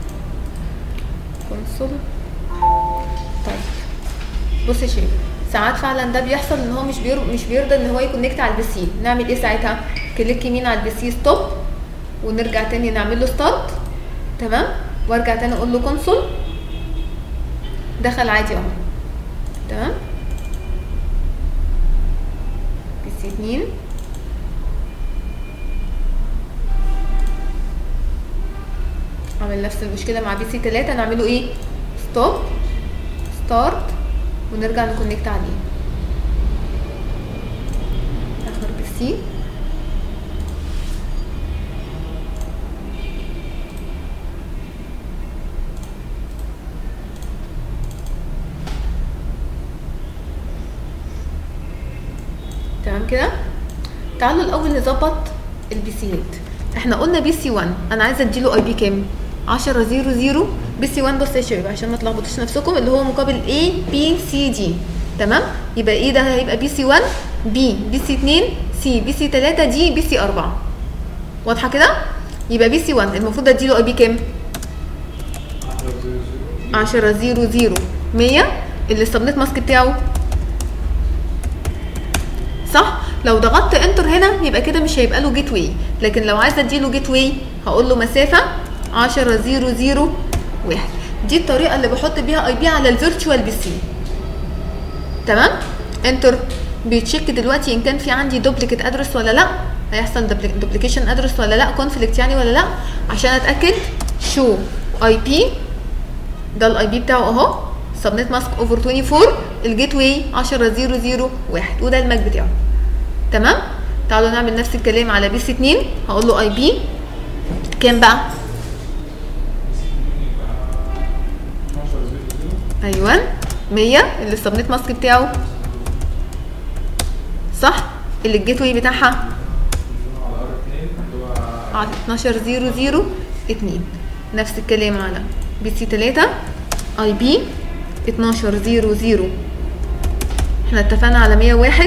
كونسول طيب بص يا شيخ ساعات فعلا ده بيحصل ان هو مش بير... مش بيرضى ان هو يكونكت على البي سي نعمل ايه ساعتها كليك يمين على البي سي ستوب ونرجع تاني نعمل له ستارت تمام وارجع تاني اقول له كونسول دخل عادي اهو تمام بي سي 2 عمل نفس المشكله مع بي سي 3 نعمله ايه ستوب ستارت ونرجع نكونكت عليه اخر بي سي تمام كده تعالوا الاول نظبط البي سيات احنا قلنا بي سي 1 انا عايزه اديله اي بي كام 10 0 0 بي سي 1 بص يا شباب عشان ما تلخبطوش نفسكم اللي هو مقابل A B C D تمام يبقى ايه ده هيبقى بي سي 1 بي بي سي 2 سي بي سي 3 دي بي سي 4 واضحه كده يبقى بي سي 1 المفروض اديله اي بي كام 10 0 0 100 اللي السبنت ماسك بتاعه صح لو ضغطت انتر هنا يبقى كده مش هيبقى له جيت واي لكن لو عايزه اديله جيت واي هقول له مسافه 10 0 0 1 دي الطريقه اللي بحط بيها اي بي على الفيرتشوال بي سي تمام انتر بيتشيك دلوقتي ان كان في عندي دوبليكيت ادرس ولا لا هيحصل دوبليكيشن ادرس ولا لا كونفليكت يعني ولا لا عشان اتاكد شو اي بي ده الاي بي بتاعه اهو سبنت ماسك اوفر 24 الجيت واي 10 0 0 1 وده الماك بتاعه تمام تعالوا نعمل نفس الكلام على بي سي 2 هقول له اي بي كام بقى 12 0 0 ايوه 100 اللي السبنت ماسك بتاعه صح اللي الجيت واي بتاعها على ار 2 اللي هو على 12 0 0 2 نفس الكلام على بي سي 3 اي بي 12 0 0 احنا اتفقنا على 101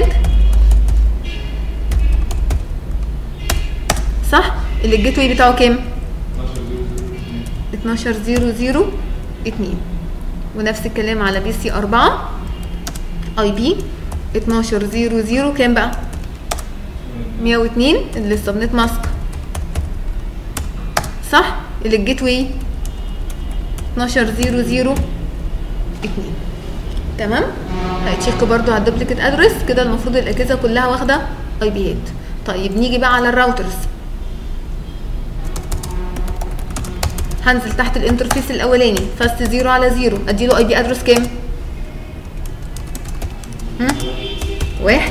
صح اللي الجيت واي بتاعه كام 12 0 0 2 12 0 0 2 ونفس الكلام على بي سي 4 اي بي 12 0 0 كام بقى 102 اللي السبنت ماسك صح اللي الجيت واي 12 0 0 2 تمام هيتشيك برضو على الدوبليكيت ادرس كده المفروض الاجهزه كلها واخده اي بيات طيب نيجي بقى على الراوترز هنزل تحت الانترفيس الاولاني فاست زيرو على زيرو اديله اي بي ادرس كام هم؟ واحد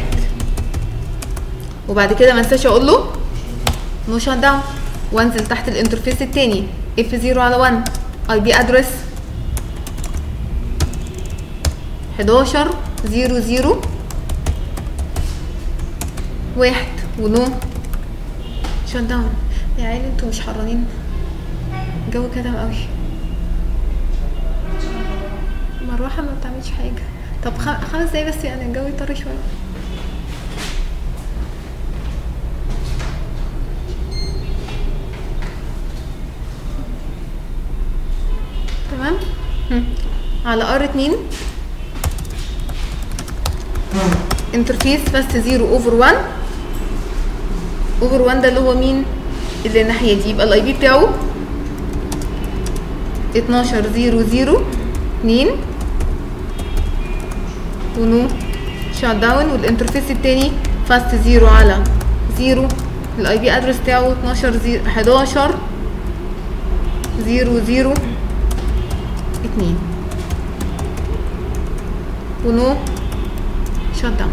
وبعد كده ما انساش اقول له نو شات داون وانزل تحت الانترفيس التاني اف 0 على 1 اي بي ادرس 11 0 0 واحد ونو شات داون يا عيني انتوا مش حرانين الجو كتم قوي مروحة ما بتعملش حاجة طب خ- خمس دقايق بس يعني الجو يطر شوية تمام هم. على ار اتنين انترفيس فاست زيرو اوفر وان اوفر وان ده اللي هو مين اللي الناحية دي يبقى الاي بي بتاعه 12 0 0 2 ونو شات داون والانترفيس التاني فاست 0 على 0 الاي بي ادرس بتاعه 12 0 11 0 0 2 ونو شات داون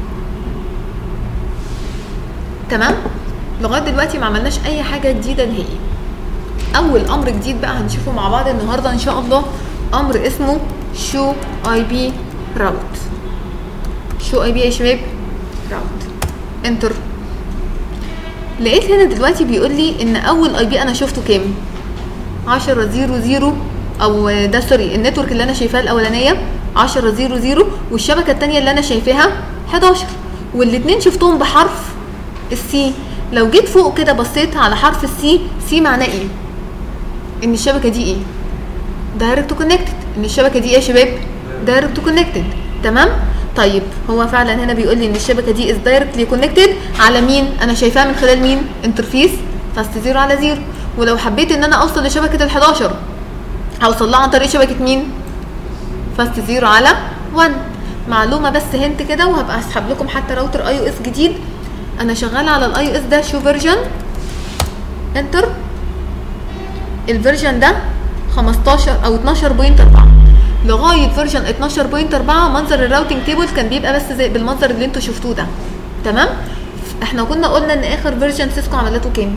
تمام لغايه دلوقتي ما عملناش اي حاجه جديده نهائي اول امر جديد بقى هنشوفه مع بعض النهارده ان شاء الله امر اسمه شو اي بي راوت شو اي بي يا شباب راوت انتر لقيت هنا دلوقتي بيقول لي ان اول اي بي انا شفته كام 10 0 0 او ده سوري النتورك اللي انا شايفاها الاولانيه 10 0 0 والشبكه الثانيه اللي انا شايفاها 11 والاثنين شفتهم بحرف السي لو جيت فوق كده بصيت على حرف السي سي معناه ايه ان الشبكه دي ايه دايركت كونكتد ان الشبكه دي ايه يا شباب دايركت كونكتد تمام طيب هو فعلا هنا بيقول لي ان الشبكه دي از دايركتلي كونكتد على مين انا شايفاها من خلال مين انترفيس فاست زيرو على زيرو ولو حبيت ان انا اوصل لشبكه ال11 هوصل لها عن طريق شبكه مين فاست زيرو على 1 معلومه بس هنت كده وهبقى اسحب لكم حتى راوتر اي او اس جديد انا شغاله على الاي او اس ده شو فيرجن انتر الفيرجن ده 15 او 12.4 لغايه فيرجن 12.4 منظر الراوتنج تيبل كان بيبقى بس زي بالمنظر اللي انتوا شفتوه ده تمام احنا كنا قلنا ان اخر فيرجن سيسكو عملته كام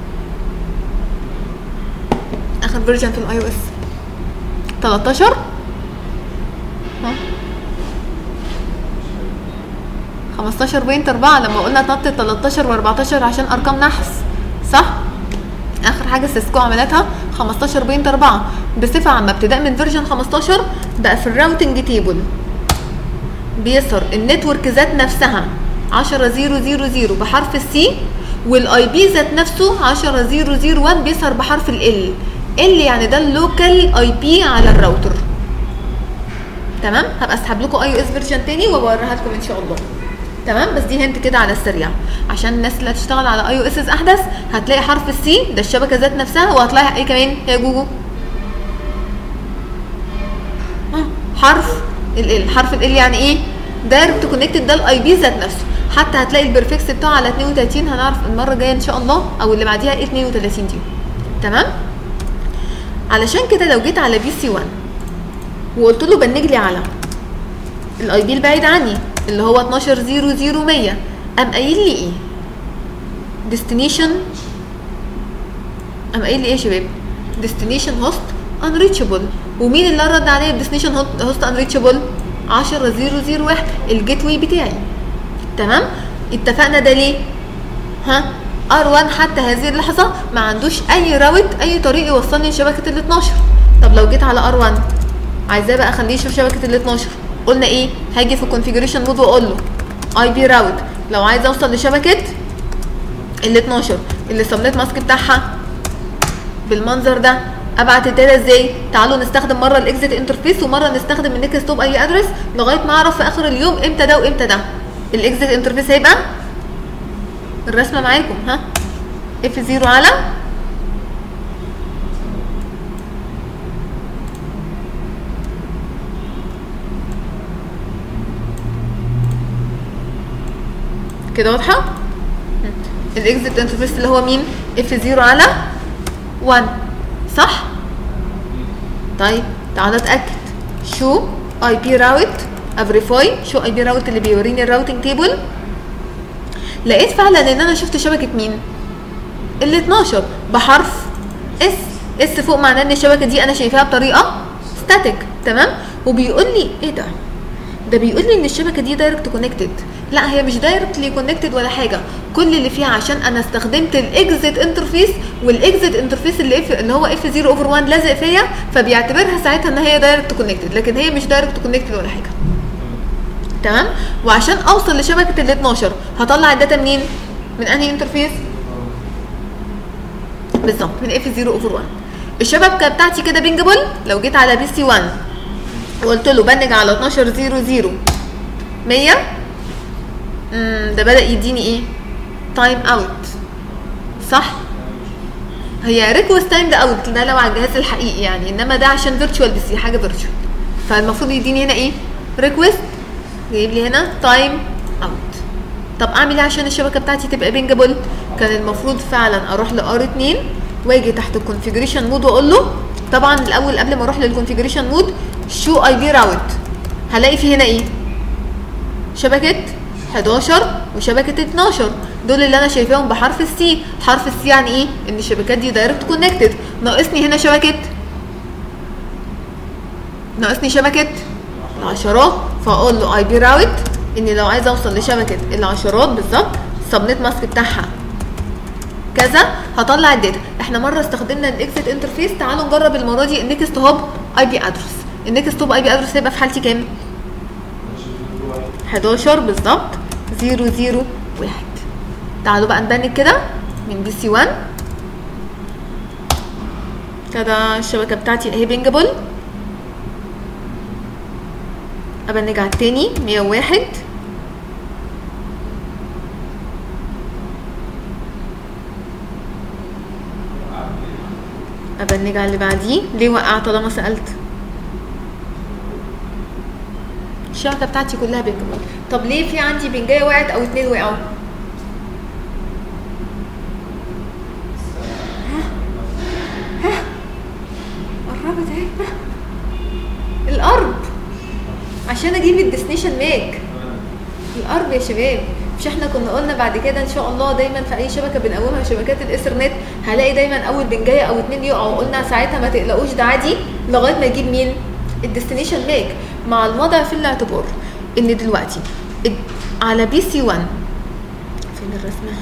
اخر فيرجن في الاي او اس 13 ها 15.4 لما قلنا تنط 13 و14 عشان ارقام نحس صح اخر حاجه سيسكو عملتها 15.4 بصفه عامه ابتداء من فيرجن 15 بقى في الراوتنج تيبل بيظهر النتورك ذات نفسها 10000 بحرف السي والاي بي ذات نفسه 10001 بيظهر بحرف ال ال يعني ده اللوكال اي بي على الراوتر تمام هبقى اسحب لكم اي او اس فيرجن تاني وبوريها لكم ان شاء الله تمام بس دي هنت كده على السريع عشان الناس اللي هتشتغل على اي او اس احدث هتلاقي حرف السي ده الشبكه ذات نفسها وهتلاقي ايه كمان يا جوجو آه، حرف ال ال حرف ال يعني ايه دايركت كونكتد ده الاي بي ذات نفسه حتى هتلاقي البرفكس بتاعه على 32 هنعرف المره الجايه ان شاء الله او اللي بعديها ايه 32 دي تمام علشان كده لو جيت على بي سي 1 وقلت له بنج لي على الاي بي البعيد عني اللي هو 1200100 قام قايل لي ايه ديستنيشن قام قايل لي ايه يا شباب ديستنيشن هوست انريتشابل ومين اللي رد عليا بديستنيشن هوست انريتشابل 10001 الجيت واي بتاعي تمام اتفقنا ده ليه ها ار1 حتى هذه اللحظه ما عندوش اي راوت اي طريق يوصلني لشبكه ال 12 طب لو جيت على ار1 عايزاه بقى اخليه يشوف شبكه ال 12 قلنا ايه هاجي في الكونفيجريشن مود واقول له اي بي راوت لو عايز اوصل لشبكه ال 12 اللي السبنت ماسك بتاعها بالمنظر ده ابعت الداتا ازاي تعالوا نستخدم مره الاكزيت انترفيس ومره نستخدم النكست توب اي ادرس لغايه ما اعرف في اخر اليوم امتى ده وامتى ده الاكزيت انترفيس هيبقى الرسمه معاكم ها اف 0 على كده واضحه الاكزيت انترفيس اللي هو مين اف 0 على 1 صح طيب تعالى اتاكد شو اي بي راوت افريفاي شو اي بي راوت اللي بيوريني الراوتنج تيبل لقيت فعلا ان انا شفت شبكه مين ال 12 بحرف اس اس فوق معناه ان الشبكه دي انا شايفاها بطريقه ستاتيك تمام وبيقول لي ايه ده ده بيقول لي ان الشبكه دي دايركت كونكتد لا هي مش دايركتلي كونكتد ولا حاجه كل اللي فيها عشان انا استخدمت الاكزيت انترفيس والاكزيت انترفيس اللي اف اللي هو اف 0 اوفر 1 لازق فيا فبيعتبرها ساعتها ان هي دايركت كونكتد لكن هي مش دايركت كونكتد ولا حاجه تمام وعشان اوصل لشبكه ال 12 هطلع الداتا منين من انهي انترفيس بالظبط من اف 0 اوفر 1 الشبكه بتاعتي كده بينجبل لو جيت على بي سي 1 وقلت له بنج على 12 0 0 100 امم ده بدا يديني ايه تايم اوت صح هي ريكوست تايم ده اوت ده لو على الجهاز الحقيقي يعني انما ده عشان فيرتشوال بس حاجه فيرتشوال فالمفروض يديني هنا ايه ريكوست جايب لي هنا تايم اوت طب اعمل ايه عشان الشبكه بتاعتي تبقى بينجبل كان المفروض فعلا اروح لار 2 واجي تحت الكونفيجريشن مود واقول له طبعا الاول قبل ما اروح للكونفيجريشن مود شو اي بي راوت هلاقي في هنا ايه شبكه 11 وشبكه 12 دول اللي انا شايفاهم بحرف السي حرف السي يعني ايه ان الشبكات دي دايركت كونكتد ناقصني هنا شبكه ناقصني شبكه العشرات فاقول له اي بي راوت اني لو عايزه اوصل لشبكه العشرات بالظبط السبنت ماسك بتاعها كذا هطلع الداتا احنا مره استخدمنا الاكزيت انترفيس تعالوا نجرب المره دي النكست هوب اي بي ادرس النكست هوب اي بي ادرس هيبقى في حالتي كام 11 بالظبط 0 1 تعالوا بقى نبنك كده من بي سي 1 كده الشبكه بتاعتي اهي بينجبل ابنج على التاني 101 ابنج على اللي بعديه ليه وقع طالما سالت الشبكه بتاعتي كلها بينجبل طب ليه في عندي بنجايه وقعت او اتنين وقعوا قربت اهي الارض عشان اجيب الديستنيشن ماك الارض يا شباب مش احنا كنا قلنا بعد كده ان شاء الله دايما في اي شبكه بنقومها شبكات الاثرنت هلاقي دايما اول بنجايه او اتنين يقعوا قلنا ساعتها ما تقلقوش ده عادي لغايه ما يجيب مين الديستنيشن ماك مع الوضع في الاعتبار ان دلوقتي اد- على بي سي 1 فين الرسمه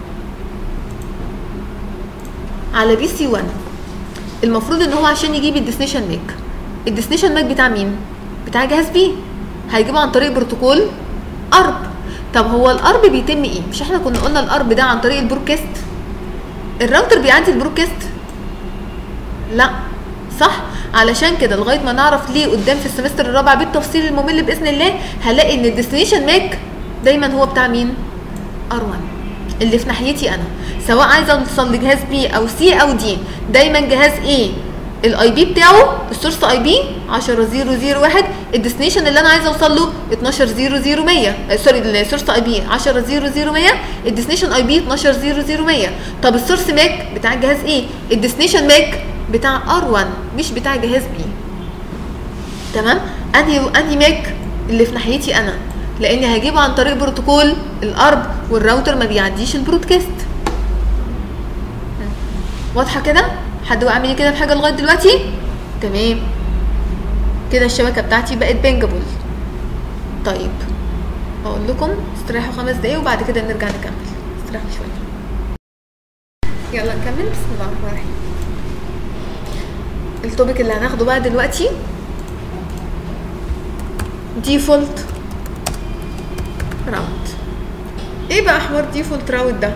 على بي سي 1 المفروض ان هو عشان يجيب الديستنيشن ماك الديستنيشن ماك بتاع مين بتاع جهاز بي هيجيبه عن طريق بروتوكول ارب طب هو الارب بيتم ايه مش احنا كنا قلنا الارب ده عن طريق البروكاست الراوتر بيعدي البروكاست لا صح علشان كده لغايه ما نعرف ليه قدام في السمستر الرابع بالتفصيل الممل باذن الله هلاقي ان الديستنيشن ماك دايما هو بتاع مين ار1 اللي في ناحيتي انا سواء عايزه اوصل لجهاز بي او سي او دي دايما جهاز ايه الاي بي بتاعه السورس اي بي 10001 الديستنيشن اللي انا عايزه اوصل له 1200100 سوري السورس اي بي 1000100 الديستنيشن اي بي 1200100 طب السورس ماك بتاع الجهاز ايه الديستنيشن ماك بتاع ار1 مش بتاع جهاز بي تمام انهي انهي ماك اللي في ناحيتي انا لاني هجيبه عن طريق بروتوكول الارب والراوتر ما بيعديش البرودكاست واضحه كده حد وقع مني كده في حاجه لغايه دلوقتي تمام كده الشبكه بتاعتي بقت بينجابل طيب اقول لكم استريحوا خمس دقايق وبعد كده نرجع نكمل استريحوا شويه يلا نكمل بسم الله الرحمن الرحيم التوبيك اللي هناخده بقى دلوقتي ديفولت راوت ايه بقى حوار ديفولت راوت ده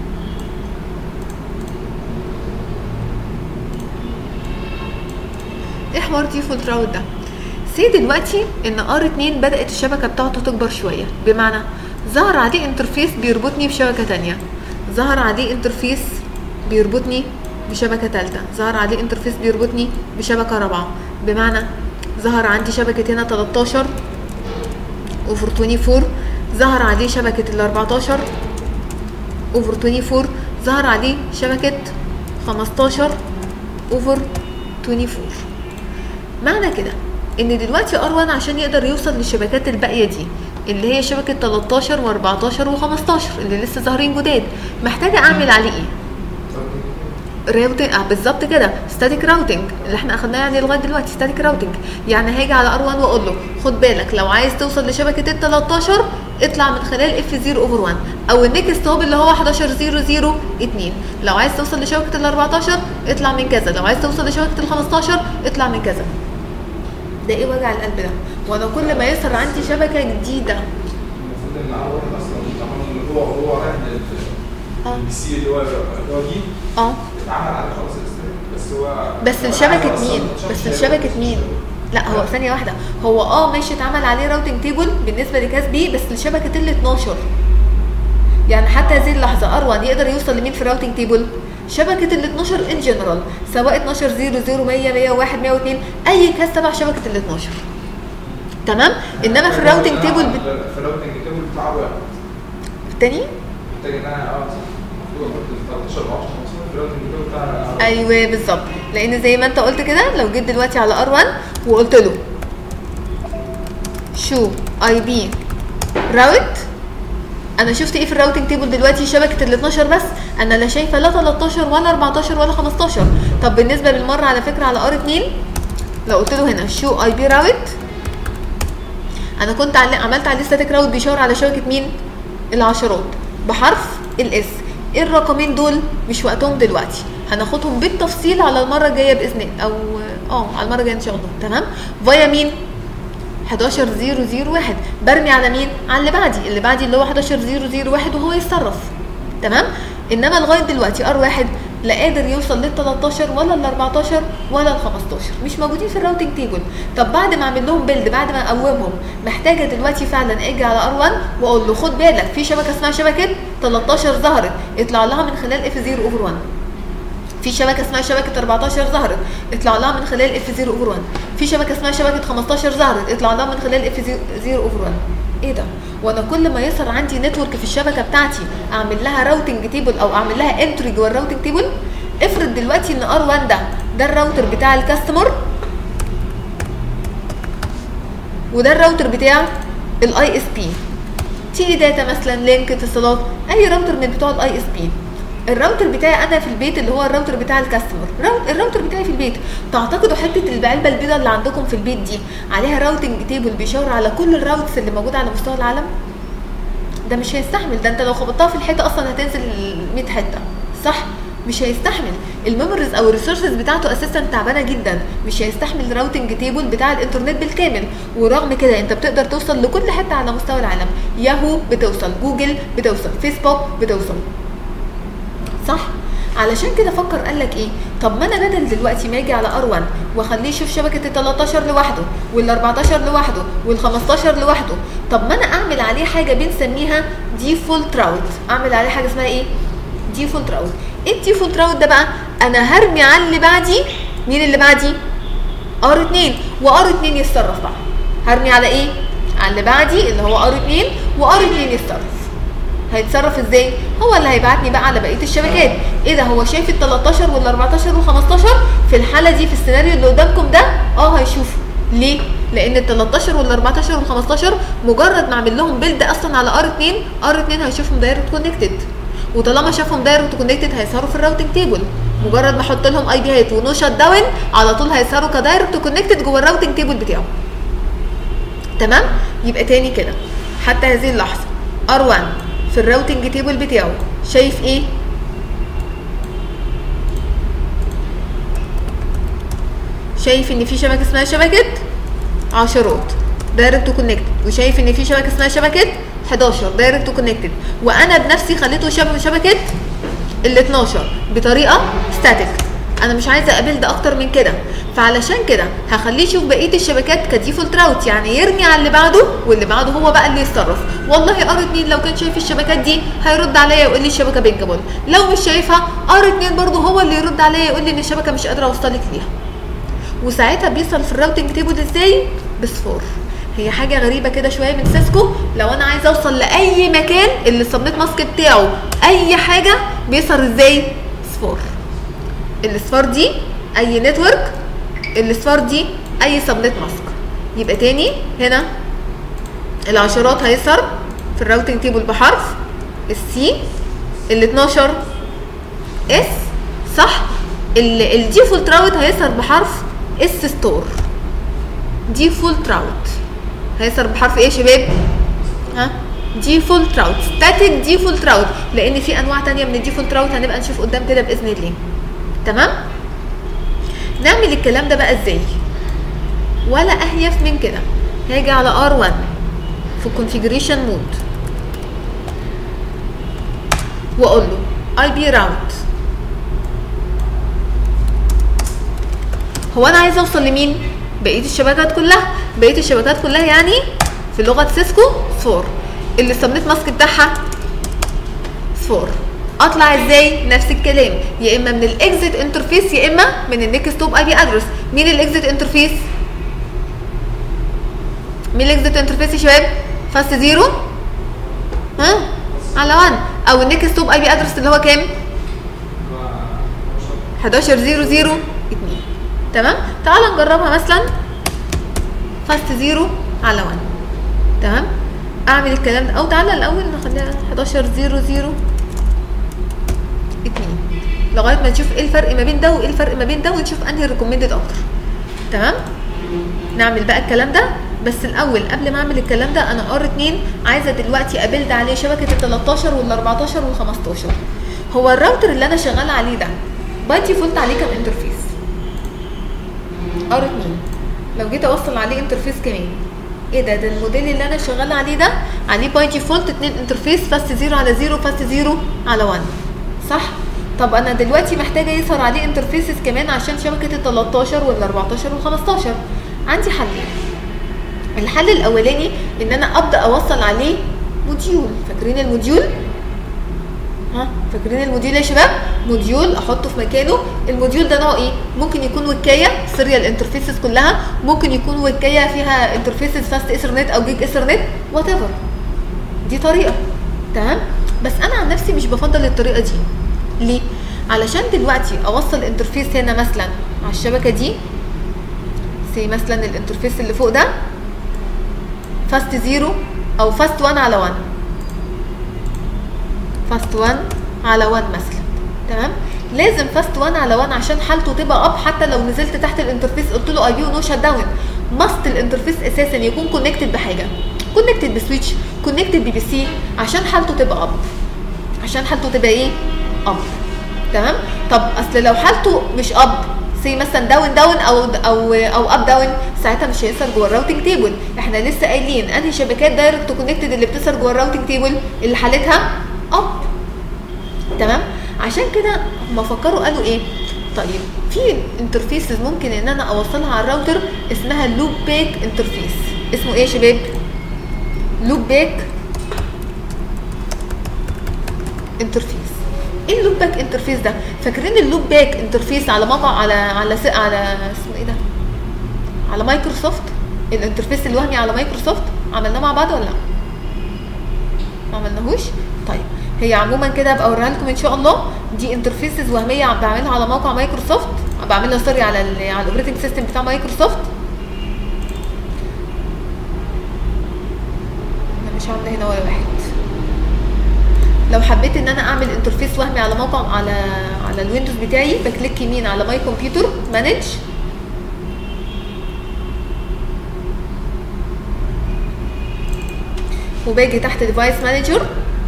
ايه حوار ديفولت راوت ده سي دلوقتي ان ار 2 بدات الشبكه بتاعته تكبر شويه بمعنى ظهر عليه انترفيس بيربطني بشبكه تانية ظهر عليه انترفيس بيربطني بشبكه ثالثه ظهر عليه انترفيس بيربطني بشبكه رابعه بمعنى ظهر عندي شبكه هنا 13 اوفر 24 ظهر عليه شبكه ال 14 اوفر 24 ظهر عليه شبكه 15 اوفر 24 معنى كده ان دلوقتي ار1 عشان يقدر يوصل للشبكات الباقيه دي اللي هي شبكه 13 و14 و15 اللي لسه ظاهرين جداد محتاجه اعمل عليه ايه راوتنج اه بالظبط كده ستاتيك راوتنج اللي احنا اخدناه يعني لغايه دلوقتي ستاتيك راوتنج يعني هاجي على ار1 واقول له خد بالك لو عايز توصل لشبكه ال 13 اطلع من خلال اف 0 اوفر 1 او النكست هوب اللي هو 11002 لو عايز توصل لشبكه ال 14 اطلع من كذا لو عايز توصل لشبكه ال 15 اطلع من كذا ده ايه وجع القلب ده وانا كل ما يظهر عندي شبكه جديده المفروض ان اول اصلا طبعا ان هو هو رايح اه. للبي سي اللي هو اللي هو دي اه اتعمل عليه خلاص الاستريم بس هو بس هو لشبكة أصلاً مين؟ شاف بس شبكة. لشبكة مين؟ لا هو ثانية واحدة هو اه ماشي اتعمل عليه راوتنج تيبل بالنسبة لكاس بي بس لشبكة ال 12 يعني حتى هذه اللحظة ار1 يقدر يوصل لمين في الراوتنج تيبل؟ شبكة ال 12 ان جنرال سواء 12 0 0 100 101 102 اي كاس تبع شبكة ال 12 تمام؟ انما في الراوتنج تيبل بت... في الراوتنج تيبل بتاع واحد التاني محتاج ان انا اه المفروض احط 13 14 15 في الراوتنج تيبل بتاع ايوه بالظبط لان زي ما انت قلت كده لو جيت دلوقتي على ار1 وقلت له شو اي بي راوت انا شفت ايه في الراوتنج تيبل دلوقتي شبكه ال 12 بس انا لا شايفه لا 13 ولا 14 ولا 15 طب بالنسبه بالمره على فكره على ار 2 لو قلت له هنا شو اي بي راوت انا كنت عل- عملت عليه ستاتيك راوت بيشاور على شبكه مين العشرات بحرف الاس ايه الرقمين دول مش وقتهم دلوقتي هناخدهم بالتفصيل على المره الجايه باذن الله او اه على المره الجايه ان شاء الله تمام فيا مين 11001 برمي على مين على اللي بعدي اللي بعدي اللي هو 11001 وهو يتصرف تمام انما لغايه دلوقتي ار واحد لا قادر يوصل لل 13 ولا ال 14 ولا ال 15 مش موجودين في الراوتنج تيبل طب بعد ما اعمل لهم بيلد بعد ما اقومهم محتاجه دلوقتي فعلا اجي على ار 1 واقول له خد بالك في شبكه اسمها شبكه 13 ظهرت اطلع لها من خلال اف 0 اوفر 1 في شبكه اسمها شبكه 14 ظهرت اطلع لها من خلال اف 0 اوفر 1 في شبكه اسمها شبكه 15 ظهرت اطلع لها من خلال اف 0 اوفر 1 ايه ده وانا كل ما يظهر عندي نتورك في الشبكه بتاعتي اعمل لها راوتنج تيبل او اعمل لها انتري جوه الراوتنج تيبل افرض دلوقتي ان ار 1 ده ده الراوتر بتاع الكاستمر وده الراوتر بتاع الاي اس بي تي داتا مثلا لينك اتصالات اي راوتر من بتوع الاي اس بي الراوتر بتاعي انا في البيت اللي هو الراوتر بتاع الكاستمر راوت الراوتر بتاعي في البيت تعتقدوا حته العلبه البيضاء اللي عندكم في البيت دي عليها راوتنج تيبل بيشاور على كل الراوتس اللي موجوده على مستوى العالم ده مش هيستحمل ده انت لو خبطتها في الحيطه اصلا هتنزل 100 حته صح مش هيستحمل الميموريز او الريسورسز بتاعته اساسا تعبانه جدا مش هيستحمل الراوتنج تيبل بتاع الانترنت بالكامل ورغم كده انت بتقدر توصل لكل حته على مستوى العالم ياهو بتوصل جوجل بتوصل فيسبوك بتوصل صح علشان كده فكر قال لك ايه طب ما انا بدل دلوقتي ما اجي على ار1 واخليه يشوف شبكه ال 13 لوحده وال 14 لوحده وال 15 لوحده طب ما انا اعمل عليه حاجه بنسميها ديفولت راوت اعمل عليه حاجه اسمها ايه ديفولت راوت ايه الديفولت راوت ده بقى انا هرمي على اللي بعدي مين اللي بعدي ار 2 وار 2 يتصرف بقى هرمي على ايه على اللي بعدي اللي هو ار 2 وار 2 يتصرف هيتصرف ازاي هو اللي هيبعتني بقى على بقيه الشبكات ايه ده هو شايف ال 13 وال 14 وال 15 في الحاله دي في السيناريو اللي قدامكم ده اه هيشوفه ليه لان ال 13 وال 14 وال 15 مجرد ما اعمل لهم بيلد اصلا على ار 2 ار 2 هيشوفهم دايركت كونكتد وطالما شافهم دايركت كونكتد هيظهروا في الراوتنج تيبل مجرد ما احط لهم اي بي هات ونو شات داون على طول هيظهروا كدايركت كونكتد جوه الراوتنج تيبل بتاعه تمام يبقى تاني كده حتى هذه اللحظه ار1 في الراوتنج تيبل بتاعه شايف ايه شايف ان في شبكه اسمها شبكه عشرات دايركت كونكتد وشايف ان في شبكه اسمها شبكه 11 دايركت كونكتد وانا بنفسي خليته شبكه شبكه ال 12 بطريقه ستاتيك انا مش عايزه ابيلد اكتر من كده فعلشان كده هخليه يشوف بقيه الشبكات كديفولت راوت يعني يرمي على اللي بعده واللي بعده هو بقى اللي يتصرف والله ار 2 لو كان شايف الشبكات دي هيرد عليا يقول لي الشبكه بينجابل لو مش شايفها ار 2 برده هو اللي يرد عليا يقول لي ان الشبكه مش قادره اوصلك ليها وساعتها بيوصل في الراوتنج تيبل ازاي بصفار هي حاجه غريبه كده شويه من سيسكو لو انا عايزه اوصل لاي مكان اللي السبنت ماسك بتاعه اي حاجه بيظهر ازاي صفار الاصفار دي اي نتورك الاصفار دي اي سبنت ماسك يبقى تاني هنا العشرات هيظهر في الراوتنج تيبل بحرف السي ال 12 اس صح الديفولت راوت هيظهر بحرف اس ستور ديفولت راوت هيظهر بحرف ايه يا شباب ها ديفولت راوت ستاتيك ديفولت راوت لان في انواع تانية من الديفولت راوت هنبقى نشوف قدام كده باذن الله تمام نعمل الكلام ده بقى ازاي ولا اهيف من كده هاجي على R1 في configuration مود واقول له اي بي راوت هو انا عايزه اوصل لمين بقيه الشبكات كلها بقيه الشبكات كلها يعني في لغه سيسكو صفار اللي السبنت ماسك بتاعها صفار اطلع ازاي نفس الكلام يا اما من الاكزيت انترفيس يا اما من النكست توب اي بي ادرس مين الاكزيت انترفيس مين الاكزيت انترفيس يا شباب فاست زيرو ها على 1 او النكست توب اي بي ادرس اللي هو كام 11 0 0 2 تمام تعال نجربها مثلا فاست زيرو على 1 تمام اعمل الكلام ده او تعالى الاول نخليها 11 0 0 2 لغايه ما نشوف ايه الفرق ما بين ده وايه الفرق ما بين ده ونشوف انهي ريكومندد اكتر تمام نعمل بقى الكلام ده بس الاول قبل ما اعمل الكلام ده انا ار 2 عايزه دلوقتي ابيلد عليه شبكه ال 13 وال 14 وال 15 هو الراوتر اللي انا شغاله عليه ده باي ديفولت عليه كام انترفيس ار 2 لو جيت اوصل عليه انترفيس كمان ايه ده ده الموديل اللي انا شغاله عليه ده عليه باي ديفولت اتنين انترفيس فاست زيرو على زيرو فاست زيرو على 1 صح طب انا دلوقتي محتاجه يظهر عليه انترفيسز كمان عشان شبكه ال 13 وال 14 وال 15 عندي حلين الحل الاولاني ان انا ابدا اوصل عليه موديول فاكرين الموديول ها فاكرين الموديول يا شباب موديول احطه في مكانه الموديول ده نوع ايه ممكن يكون وكايه سيريال انترفيسز كلها ممكن يكون وكايه فيها انترفيسز فاست ايثرنت او جيج ايثرنت وات ايفر دي طريقه تمام بس انا عن نفسي مش بفضل الطريقه دي ليه علشان دلوقتي اوصل انترفيس هنا مثلا على الشبكه دي سي مثلا الانترفيس اللي فوق ده فاست زيرو او فاست 1 على 1 فاست 1 على 1 مثلا تمام لازم فاست 1 على 1 عشان حالته تبقى اب حتى لو نزلت تحت الانترفيس قلت له اي بي ونو شات داون ماست الانترفيس اساسا يكون كونكتد بحاجه كونكتد بسويتش كونكتد بي بي سي عشان حالته تبقى اب عشان حالته تبقى ايه اب تمام طب اصل لو حالته مش اب سي مثلا داون داون او او او اب داون ساعتها مش هيظهر جوه الراوتنج تيبل احنا لسه قايلين انهي شبكات دايركت كونكتد اللي بتظهر جوه الراوتنج تيبل اللي حالتها اب تمام عشان كده هم فكروا قالوا ايه طيب في انترفيسز ممكن ان انا اوصلها على الراوتر اسمها لوب باك انترفيس اسمه ايه يا شباب لوب باك انترفيس ايه اللوب باك انترفيس ده فاكرين اللوب باك انترفيس على موقع على على س... على اسمه ايه ده على مايكروسوفت الانترفيس الوهمي على مايكروسوفت عملناه مع بعض ولا لا ما عملناهوش طيب هي عموما كده هبقى اوريها لكم ان شاء الله دي انترفيسز وهميه عم بعملها على موقع مايكروسوفت بعملها سوري على ال على الاوبريتنج سيستم بتاع مايكروسوفت انا مش عامله هنا ولا واحد لو حبيت ان انا اعمل انترفيس وهمي على موقع على على الويندوز بتاعي بكليك يمين على ماي كمبيوتر مانج وباجي تحت ديفايس مانجر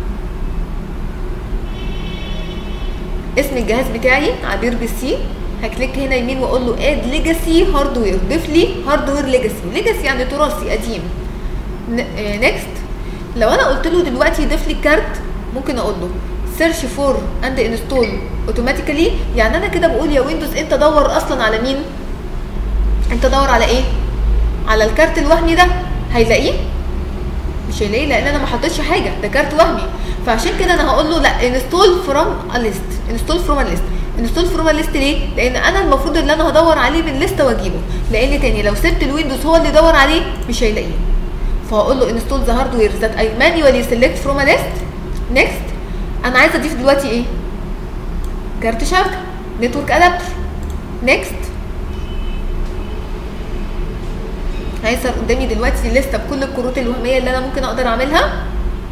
اسم الجهاز بتاعي عبير بي سي هكليك هنا يمين واقول له اد ليجاسي هاردوير ضيف لي هاردوير ليجاسي ليجاسي يعني تراثي قديم نيكست لو انا قلت له دلوقتي ضيف لي كارت ممكن اقول له سيرش فور اند انستول اوتوماتيكالي يعني انا كده بقول يا ويندوز انت دور اصلا على مين انت دور على ايه على الكارت الوهمي ده هيلاقيه مش هيلاقيه لان انا ما حطيتش حاجه ده كارت وهمي فعشان كده انا هقول له لا انستول فروم ا ليست انستول فروم ا ليست انستول فروم ا ليست ليه لان انا المفروض اللي انا هدور عليه من لسته واجيبه لان تاني لو سبت الويندوز هو اللي يدور عليه مش هيلاقيه فهقول له انستول ذا هاردوير ذات اي مانيوالي سيلكت فروم ا ليست نيكست انا عايزه اضيف دلوقتي ايه كارت شبكه نتورك ادابتر نيكست هيظهر قدامي دلوقتي لسته بكل الكروت الوهميه اللي انا ممكن اقدر اعملها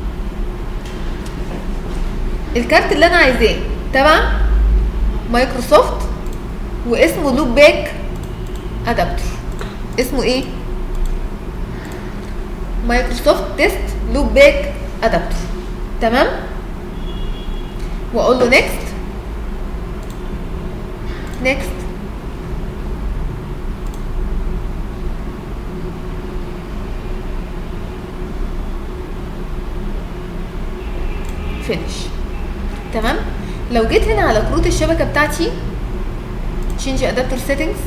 الكارت اللي انا عايزاه تبع مايكروسوفت واسمه لوب باك ادابتر اسمه ايه مايكروسوفت تيست لوب باك ادابتر تمام واقول له نيكست نيكست فينش تمام لو جيت هنا على كروت الشبكه بتاعتي change adapter settings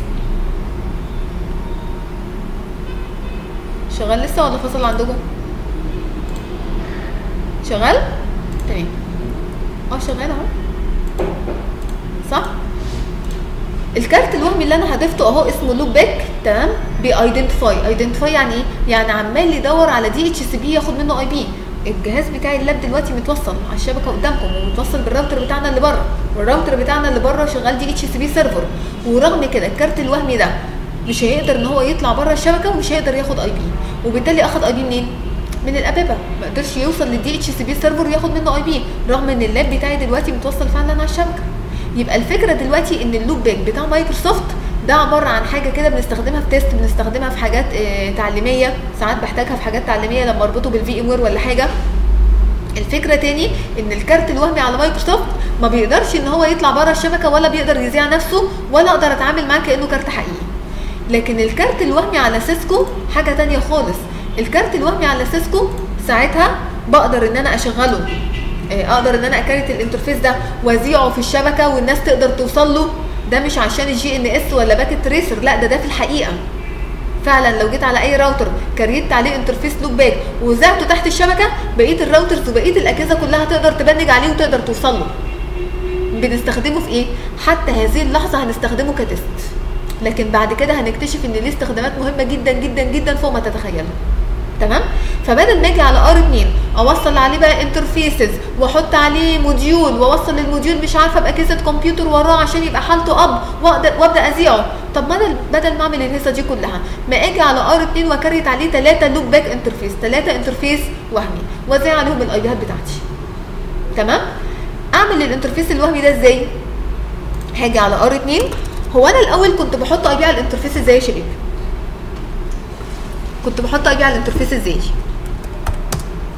شغال لسه ولا فصل عندكم شغال تمام اه شغال اهو صح الكارت الوهمي اللي انا هضيفته اهو اسمه لوب باك تمام بايدنتيفاي ايدنتيفاي يعني ايه يعني عمال يدور على دي اتش سي بي ياخد منه اي بي الجهاز بتاعي اللاب دلوقتي متوصل على الشبكه قدامكم ومتوصل بالراوتر بتاعنا اللي بره والراوتر بتاعنا اللي بره شغال دي اتش سي بي سيرفر ورغم كده الكارت الوهمي ده مش هيقدر ان هو يطلع بره الشبكه ومش هيقدر ياخد اي بي وبالتالي اخد اي بي منين من الابابه ما قدرش يوصل للدي اتش سي بي سيرفر وياخد منه اي بي رغم ان اللاب بتاعي دلوقتي متوصل فعلا على الشبكه يبقى الفكره دلوقتي ان اللوب باك بتاع مايكروسوفت ده عباره عن حاجه كده بنستخدمها في تيست بنستخدمها في حاجات اه تعليميه ساعات بحتاجها في حاجات تعليميه لما اربطه بالفي ام وير ولا حاجه الفكره تاني ان الكارت الوهمي على مايكروسوفت ما بيقدرش ان هو يطلع بره الشبكه ولا بيقدر يذيع نفسه ولا اقدر اتعامل معاه كانه كارت حقيقي لكن الكارت الوهمي على سيسكو حاجه تانية خالص الكارت الوهمي على سيسكو ساعتها بقدر ان انا اشغله اقدر ان انا اكريت الانترفيس ده واذيعه في الشبكه والناس تقدر توصل له ده مش عشان الجي ان اس ولا باكيت تريسر لا ده ده في الحقيقه فعلا لو جيت على اي راوتر كريت عليه انترفيس لوب باك وزعته تحت الشبكه بقيه الراوترز وبقيه الاجهزه كلها تقدر تبنج عليه وتقدر توصل له بنستخدمه في ايه حتى هذه اللحظه هنستخدمه كتست لكن بعد كده هنكتشف ان ليه استخدامات مهمه جدا جدا جدا فوق ما تتخيلوا تمام فبدل ما اجي على ار 2 اوصل عليه بقى انترفيسز واحط عليه موديول واوصل الموديول مش عارفه باجهزه كمبيوتر وراه عشان يبقى حالته اب واقدر وابدا اذيعه طب ما انا بدل ما اعمل الهيصه دي كلها ما اجي على ار 2 واكريت عليه ثلاثه لوب باك انترفيس ثلاثه انترفيس وهمي واذيع عليهم الاي بيات بتاعتي تمام اعمل الانترفيس الوهمي ده ازاي هاجي على ار 2 هو انا الاول كنت بحط اي بي على الانترفيس ازاي يا شباب كنت بحط اي بي على الانترفيس ازاي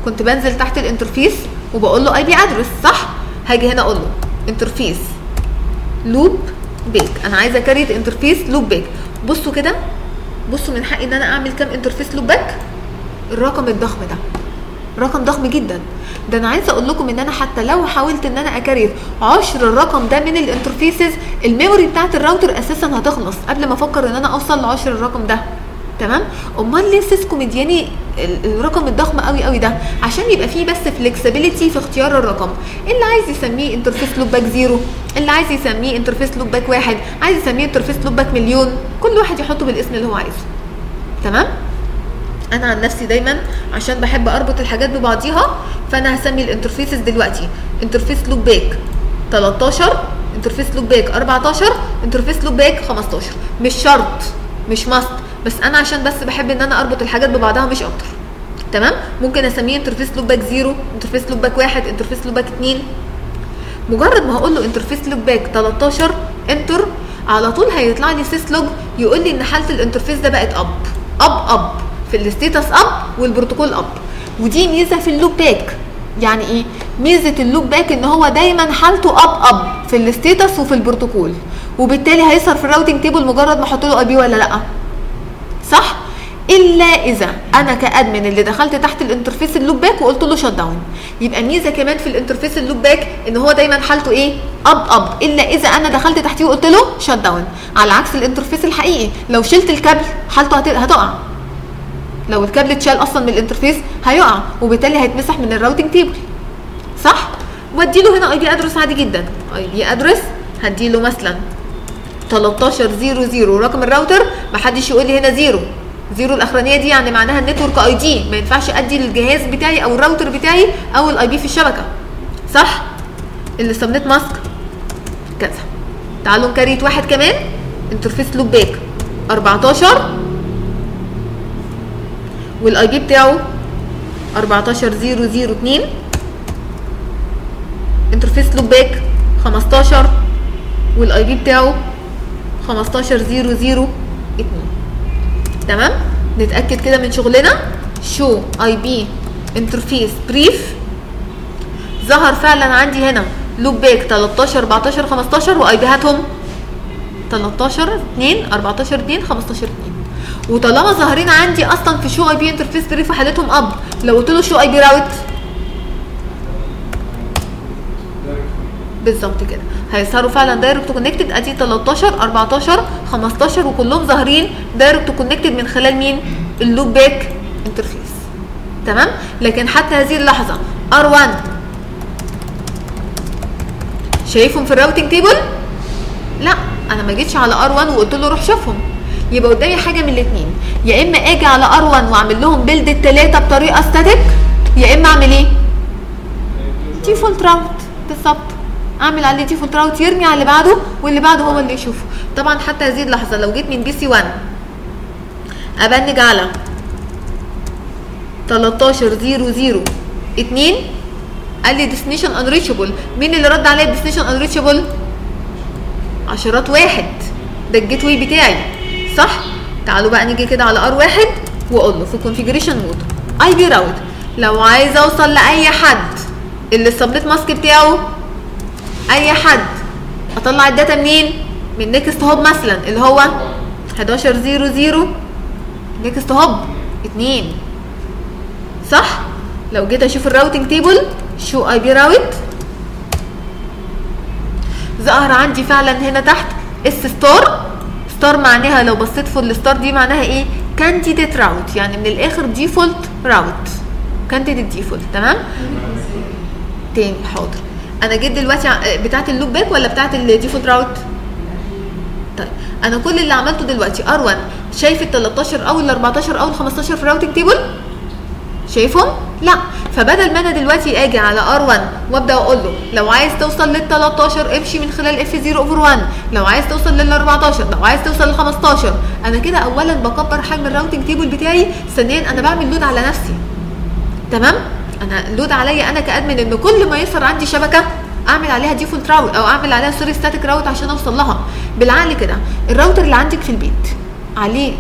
كنت بنزل تحت الانترفيس وبقول له اي بي ادرس صح هاجي هنا اقول له انترفيس لوب بيك انا عايزه كاريت انترفيس لوب بيك بصوا كده بصوا من حقي ان انا اعمل كام انترفيس لوب باك الرقم الضخم ده رقم ضخم جدا ده انا عايزه اقول لكم ان انا حتى لو حاولت ان انا اكرر عشر الرقم ده من الانترفيسز الميموري بتاعت الراوتر اساسا هتخلص قبل ما افكر ان انا اوصل لعشر الرقم ده تمام امال ليه سيسكو مدياني ال- الرقم الضخم قوي قوي ده عشان يبقى فيه بس فليكسبيليتي في اختيار الرقم اللي عايز يسميه انترفيس لوب باك زيرو اللي عايز يسميه انترفيس لوب باك واحد عايز يسميه انترفيس لوب باك مليون كل واحد يحطه بالاسم اللي هو عايزه تمام انا عن نفسي دايما عشان بحب اربط الحاجات ببعضيها فانا هسمي الانترفيسز دلوقتي انترفيس لوب باك 13 انترفيس لوب باك 14 انترفيس لوب باك 15 مش شرط مش ماست بس انا عشان بس بحب ان انا اربط الحاجات ببعضها مش اكتر تمام ممكن اسميه انترفيس لوب باك 0 انترفيس لوب باك 1 انترفيس لوب باك 2 مجرد ما هقول له انترفيس لوب باك 13 انتر على طول هيطلع لي سيس لوج يقول لي ان حاله الانترفيس ده بقت اب اب اب في الستيتس اب والبروتوكول اب ودي ميزه في اللوب باك يعني ايه ميزه اللوب باك ان هو دايما حالته اب اب في الستيتس وفي البروتوكول وبالتالي هيظهر في الراوتنج تيبل مجرد ما احط له اي بي ولا لا صح الا اذا انا كادمن اللي دخلت تحت الانترفيس اللوب باك وقلت له شت داون يبقى ميزه كمان في الانترفيس اللوب باك ان هو دايما حالته ايه اب اب الا اذا انا دخلت تحتيه وقلت له شت داون على عكس الانترفيس الحقيقي لو شلت الكابل حالته هت- هتقع لو الكابل اتشال اصلا من الانترفيس هيقع وبالتالي هيتمسح من الراوتنج تيبل صح واديله هنا اي بي ادرس عادي جدا اي بي ادرس هديله مثلا 1300 رقم الراوتر محدش يقول لي هنا زيرو زيرو الاخرانيه دي يعني معناها النتورك اي دي ما ينفعش ادي للجهاز بتاعي او الراوتر بتاعي او الاي بي في الشبكه صح اللي سبنت ماسك كذا تعالوا نكريت واحد كمان انترفيس لوب باك 14 والاي بي بتاعه 14002 انترفيس لوب باك 15 والاي بي بتاعه 15002 تمام نتاكد كده من شغلنا شو اي بي انترفيس بريف ظهر فعلا عندي هنا لوب باك 13 14 15 واي بيهاتهم 13 2 14 2 15 2 وطالما ظاهرين عندي اصلا في شو اي بي انترفيس بريف وحالتهم اب لو قلت له شو اي بي راوت بالظبط كده هيظهروا فعلا دايركت كونكتد ادي 13 14 15 وكلهم ظاهرين دايركت كونكتد من خلال مين اللوب باك انترفيس تمام لكن حتى هذه اللحظه ار1 شايفهم في الراوتنج تيبل لا انا ما جيتش على ار1 وقلت له روح شوفهم يبقى قدامي حاجه من الاثنين يا اما اجي على ار1 واعمل لهم بيلد الثلاثه بطريقه ستاتيك يا اما اعمل ايه ديفولت راوت بالظبط اعمل عليه ديفولت راوت يرمي على اللي بعده واللي بعده هو اللي يشوفه طبعا حتى هذه اللحظه لو جيت من بي سي 1 ابنج على 13002 قال لي ديستنيشن انريتشبل مين اللي رد عليا ديستنيشن انريتشبل عشرات واحد ده الجيت واي بتاعي صح تعالوا بقى نيجي كده على ار واحد واقول له في كونفيجريشن مود اي بي راوت لو عايز اوصل لاي حد اللي السبنت ماسك بتاعه اي حد اطلع الداتا منين من نيكست هوب مثلا اللي هو 1100 نيكست هوب 2 صح لو جيت اشوف الراوتنج تيبل شو اي بي راوت ظهر عندي فعلا هنا تحت اس ستار ستار معناها لو بصيت في الستار دي معناها ايه كانديديت راوت يعني من الاخر ديفولت راوت كانديديت ديفولت تمام تاني حاضر انا جيت دلوقتي ع- بتاعت اللوب باك ولا بتاعت الديفولت راوت طيب انا كل اللي عملته دلوقتي ار1 شايف ال 13 او ال 14 او ال 15 في الراوتنج تيبل شايفهم لا فبدل ما انا دلوقتي اجي على ار1 وابدا اقول له لو عايز توصل لل 13 امشي من خلال اف 0 اوفر 1 لو عايز توصل لل 14 لو عايز توصل لل 15 انا كده اولا بكبر حجم الراوتنج تيبل بتاعي ثانيا انا بعمل لود على نفسي تمام انا اللود عليا انا كادمن ان كل ما يظهر عندي شبكه اعمل عليها ديفولت راوت او اعمل عليها سوري ستاتيك راوت عشان اوصل لها بالعقل كده الراوتر اللي عندك في البيت عليه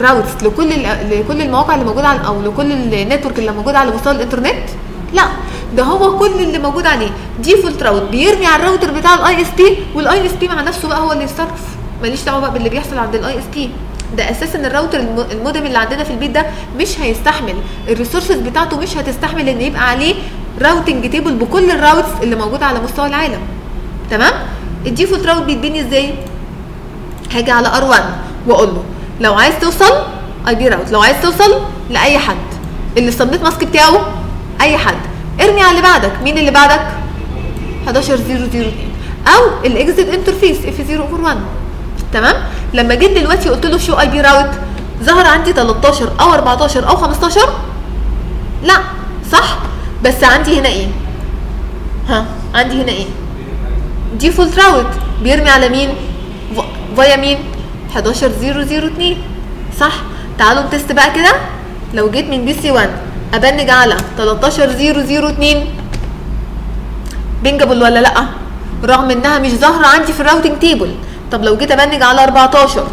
راوتس لكل ال- لكل المواقع اللي موجوده على او لكل النتورك اللي موجوده على مستوى الانترنت لا ده هو كل اللي موجود عليه ديفولت راوت بيرمي على الراوتر بتاع الاي اس بي والاي اس بي مع نفسه بقى هو اللي يتصرف ماليش دعوه بقى باللي بيحصل عند الاي اس بي ده اساسا الراوتر الم- المودم اللي عندنا في البيت ده مش هيستحمل الريسورسز بتاعته مش هتستحمل ان يبقى عليه راوتنج تيبل بكل الراوتس اللي موجوده على مستوى العالم تمام الديفولت راوت بيتبني ازاي هاجي على ار1 واقول له لو عايز توصل اي بي راوت لو عايز توصل لاي حد اللي السبميت ماسك بتاعه اي حد ارمي على اللي بعدك مين اللي بعدك 11002 او الاكزيت انترفيس اف 0 اوفر 1 تمام لما جيت دلوقتي قلت له شو اي بي راوت ظهر عندي 13 او 14 او 15 لا صح بس عندي هنا ايه ها عندي هنا ايه ديفولت راوت بيرمي على مين ف- فيا مين 11002 صح تعالوا نتست بقى كده لو جيت من بي سي 1 ابنج على 13002 بينجابل ولا لا رغم انها مش ظاهره عندي في الراوتنج تيبل طب لو جيت ابنج على 14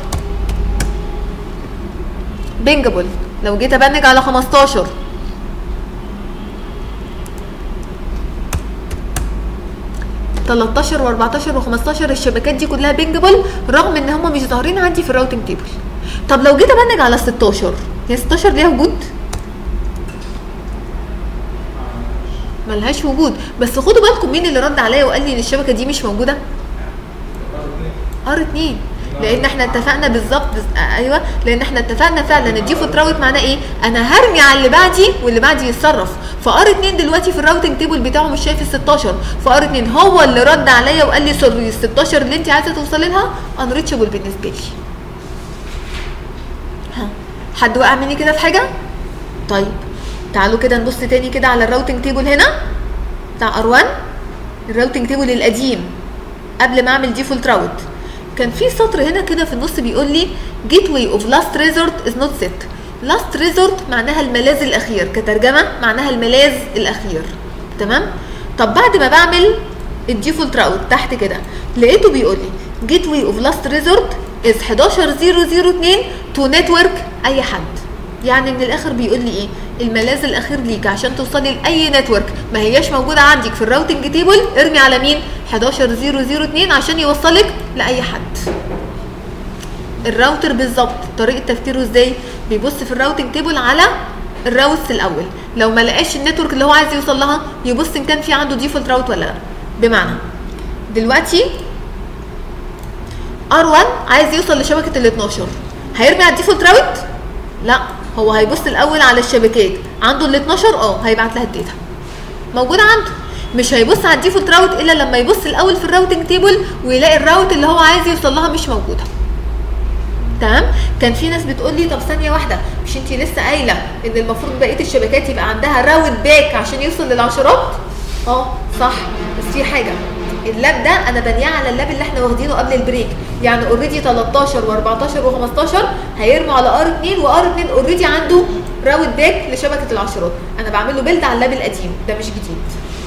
بينجابل لو جيت ابنج على 15 13 و14 و15 الشبكات دي كلها بينجبل رغم ان هم مش ظاهرين عندي في الراوتنج تيبل طب لو جيت ابنج على 16 هي 16 ليها وجود ملهاش وجود بس خدوا بالكم مين اللي رد عليا وقال لي ان الشبكه دي مش موجوده ار 2 لان احنا اتفقنا بالظبط ايوه لان احنا اتفقنا فعلا الديفولت راوت معناه ايه انا هرمي على اللي بعدي واللي بعدي يتصرف فار 2 دلوقتي في الراوتنج تيبل بتاعه مش شايف ال 16 فار 2 هو اللي رد عليا وقال لي سوري ال 16 اللي انت عايزه توصلي لها انريتشبل بالنسبه لي ها حد وقع مني كده في حاجه طيب تعالوا كده نبص تاني كده على الراوتنج تيبل هنا بتاع ار1 الراوتنج تيبل القديم قبل ما اعمل ديفولت راوت كان في سطر هنا كده في النص بيقول لي جيت واي اوف لاست ريزورت از نوت سيت لاست ريزورت معناها الملاذ الاخير كترجمه معناها الملاذ الاخير تمام طب بعد ما بعمل الديفولت راوت تحت كده لقيته بيقول لي جيت واي اوف لاست ريزورت از 11002 تو نتورك اي حد يعني من الاخر بيقول لي ايه الملاذ الاخير ليك عشان توصلي لاي نتورك ما هياش موجوده عندك في الراوتنج تيبل ارمي على مين 11002 عشان يوصلك لاي حد الراوتر بالظبط طريقه تفكيره ازاي بيبص في الراوتنج تيبل على الراوتس الاول لو ما لقاش النتورك اللي هو عايز يوصل لها يبص ان كان في عنده ديفولت راوت ولا لا بمعنى دلوقتي ار1 عايز يوصل لشبكه ال 12 هيرمي على الديفولت راوت لا هو هيبص الاول على الشبكات عنده ال 12 اه هيبعت لها الداتا موجوده عنده مش هيبص على الديفولت راوت الا لما يبص الاول في الراوتنج تيبل ويلاقي الراوت اللي هو عايز يوصل لها مش موجوده تمام كان في ناس بتقول لي طب ثانيه واحده مش انت لسه قايله ان المفروض بقيه الشبكات يبقى عندها راوت باك عشان يوصل للعشرات اه صح بس في حاجه اللاب ده انا بنيه على اللاب اللي احنا واخدينه قبل البريك يعني اوريدي 13 و14 و15 هيرموا على ار 2 وار 2 اوريدي عنده راوت باك لشبكه العشرات انا بعمل له بيلد على اللاب القديم ده مش جديد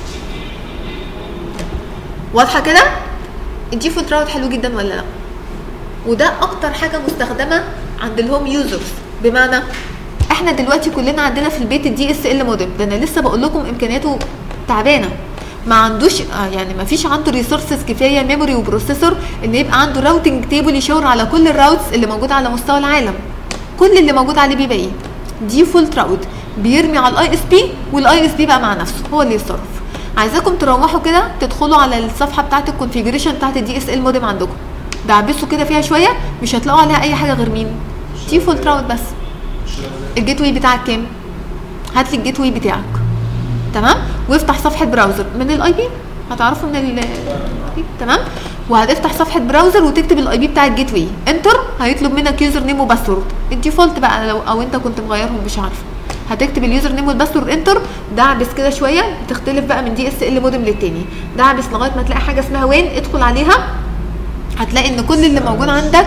واضحه كده الديفولت راوت حلو جدا ولا لا وده اكتر حاجه مستخدمه عند الهوم يوزرز بمعنى احنا دلوقتي كلنا عندنا في البيت الدي اس ال مودم ده انا لسه بقول لكم امكانياته تعبانه ما عندوش آه يعني ما فيش عنده ريسورسز كفايه ميموري وبروسيسور ان يبقى عنده راوتنج تيبل يشاور على كل الراوتس اللي موجوده على مستوى العالم كل اللي موجود عليه بيبقى ايه ديفولت راوت بيرمي على الاي اس بي والاي اس بي بقى مع نفسه هو اللي يتصرف عايزاكم تروحوا كده تدخلوا على الصفحه بتاعه الكونفيجريشن بتاعه الدي اس ال مودم عندكم دعبسوا كده فيها شويه مش هتلاقوا عليها اي حاجه غير مين ديفولت راوت بس الجيت واي بتاعك كام هات لي الجيت واي بتاعك تمام وافتح صفحه براوزر من الاي بي هتعرفوا من ال تمام وهتفتح صفحه براوزر وتكتب الاي بي بتاع الجيت واي انتر هيطلب منك يوزر نيم وباسورد الديفولت بقى لو او انت كنت مغيرهم مش عارفه هتكتب اليوزر نيم والباسورد انتر دعبس كده شويه بتختلف بقى من دي اس ال مودم للتاني دعبس لغايه ما تلاقي حاجه اسمها وين ادخل عليها هتلاقي ان كل اللي موجود عندك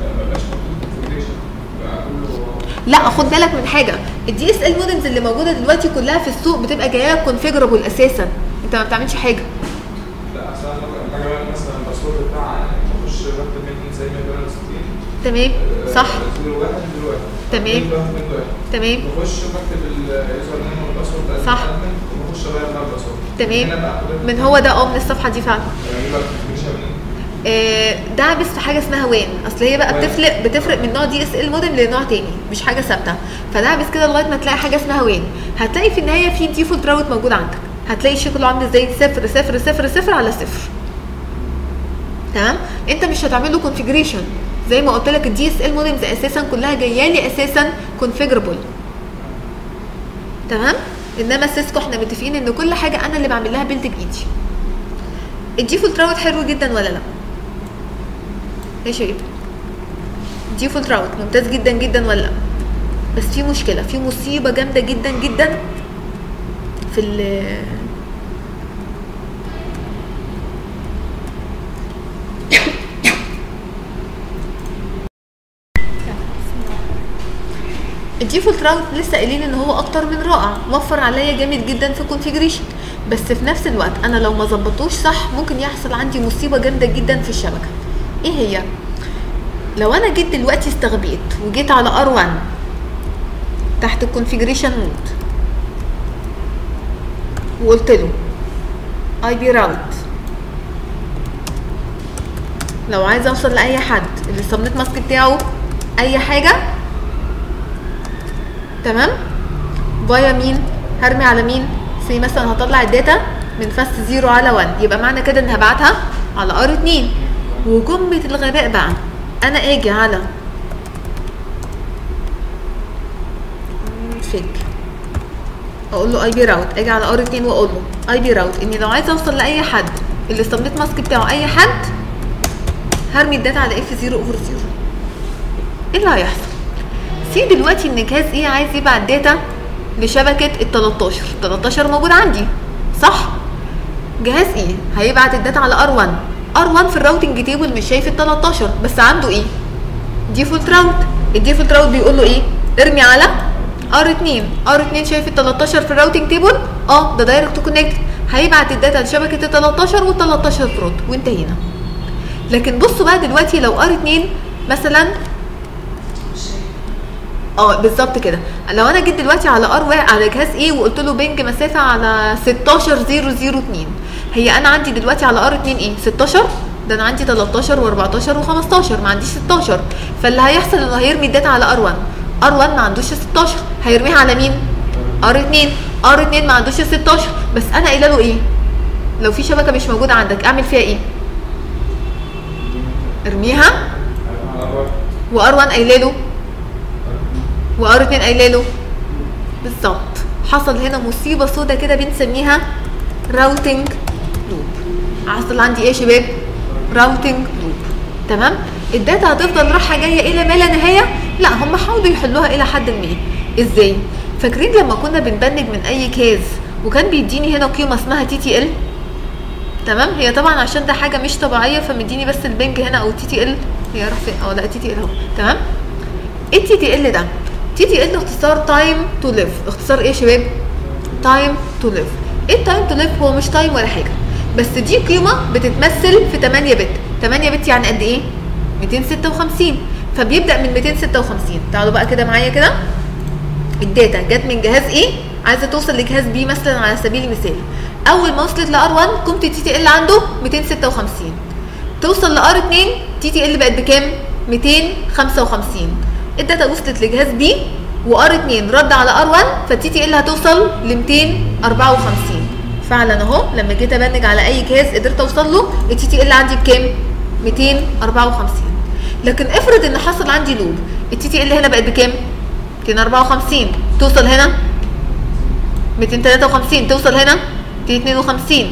لا خد بالك من حاجه الدي اس ال مودمز اللي موجوده دلوقتي كلها في السوق بتبقى جايه كونفيجرابل اساسا انت ما بتعملش حاجه لا اصل انا باجي مثلا الباسورد بتاع اخش بكتب منه زي ما 160 تمام صح 0 1 0 1 تمام. تمام بخش بكتب اليوزر نيم والباسورد صح. وبخش اغير بقى الباسورد تمام. هنا بقى كل من هو ده اه من الصفحه دي فعلا يعني بقى configuration منين؟ آه، دعبس في حاجه اسمها وين اصل هي بقى وين. بتفرق بتفرق من نوع دي اس ال مودم لنوع تاني مش حاجه ثابته فدعبس كده لغايه ما تلاقي حاجه اسمها وين هتلاقي في النهايه في ديفولت راوت موجود عندك هتلاقي شكله عامل ازاي صفر صفر صفر صفر على صفر تمام انت مش هتعمل له كونفيجريشن زي ما قلت لك الدي اس ال مودمز اساسا كلها جايه لي اساسا كونفيجربل تمام انما سيسكو احنا متفقين ان كل حاجه انا اللي بعمل لها بيلد بايدي الديفولت راوت حلو جدا ولا لا يا شباب ديفولت راوت ممتاز جدا جدا ولا لا بس في مشكله في مصيبه جامده جدا جدا في ال الديفولت راوت لسه قايلين ان هو اكتر من رائع وفر عليا جامد جدا في الكونفيجريشن بس في نفس الوقت انا لو ما ظبطوش صح ممكن يحصل عندي مصيبه جامده جدا في الشبكه ايه هي لو انا جيت دلوقتي استغبيت وجيت على ار1 تحت الكونفيجريشن مود وقلت له اي بي راوت لو عايزه اوصل لاي حد اللي السبنت ماسك بتاعه اي حاجه تمام فايا مين هرمي على مين زي مثلا هطلع الداتا من فاست 0 على 1 يبقى معنى كده ان هبعتها على ار 2 وجمة الغباء بقى انا اجي على فيك اقول له اي بي راوت اجي على ار 2 واقول له اي بي راوت اني لو عايزه اوصل لاي حد اللي السبنت ماسك بتاعه اي حد هرمي الداتا على اف 0 اوفر 0 ايه اللي هيحصل سي دلوقتي ان جهاز ايه عايز يبعت داتا لشبكه ال 13 13 موجود عندي صح جهاز ايه هيبعت الداتا على ار1 ار1 في الراوتنج تيبل مش شايف ال 13 بس عنده ايه ديفولت راوت الديفولت راوت بيقول له ايه ارمي على ار2 ار2 شايف ال 13 في الراوتنج تيبل اه ده دايركت كونكت هيبعت الداتا لشبكه ال 13 وال 13 فرود وانتهينا لكن بصوا بقى دلوقتي لو ار2 مثلا مش شايف اه بالظبط كده لو انا جيت دلوقتي على ار على جهاز ايه وقلت له بنج مسافه على 16002 هي انا عندي دلوقتي على ار 2 ايه 16 ده انا عندي 13 و14 و15 ما عنديش 16 فاللي هيحصل انه هيرمي الداتا على ار 1 ار 1 ما عندوش 16 هيرميها على مين ار 2 ار 2 ما عندوش 16 بس انا قايله له ايه لو في شبكه مش موجوده عندك اعمل فيها ايه ارميها على الأول. وار 1 قايله له وار 2 قايله له بالظبط حصل هنا مصيبه سودا كده بنسميها راوتنج لوب حصل عندي ايه يا شباب راوتنج لوب تمام الداتا هتفضل رايحه جايه الى ما لا نهايه لا هم حاولوا يحلوها الى حد ما ازاي فاكرين لما كنا بنبنج من اي كاز وكان بيديني هنا قيمه اسمها تي تي ال تمام هي طبعا عشان ده حاجه مش طبيعيه فمديني بس البنج هنا او تي تي ال هي راح فين اه لا تي تي ال اهو تمام ايه التي تي ال ده تي تي ال اختصار تايم تو ليف اختصار ايه يا شباب تايم تو ليف ايه التايم تو ليف هو مش تايم ولا حاجه بس دي قيمه بتتمثل في 8 بت 8 بت يعني قد ايه 256 فبيبدا من 256 تعالوا بقى كده معايا كده الداتا جت من جهاز ايه عايزه توصل لجهاز بي مثلا على سبيل المثال اول ما وصلت لار 1 قيمه التي تي ال عنده 256 توصل لار 2 تي تي ال بقت بكام 255 الداتا وصلت لجهاز بي وار 2 رد على ار 1 فالتي تي ال هتوصل ل 254 فعلا اهو لما جيت ابنج على اي جهاز قدرت اوصل له التي تي ال عندي بكام 254 لكن افرض ان حصل عندي لوب التي تي ال هنا بقت بكام 254 توصل هنا 253 توصل هنا 252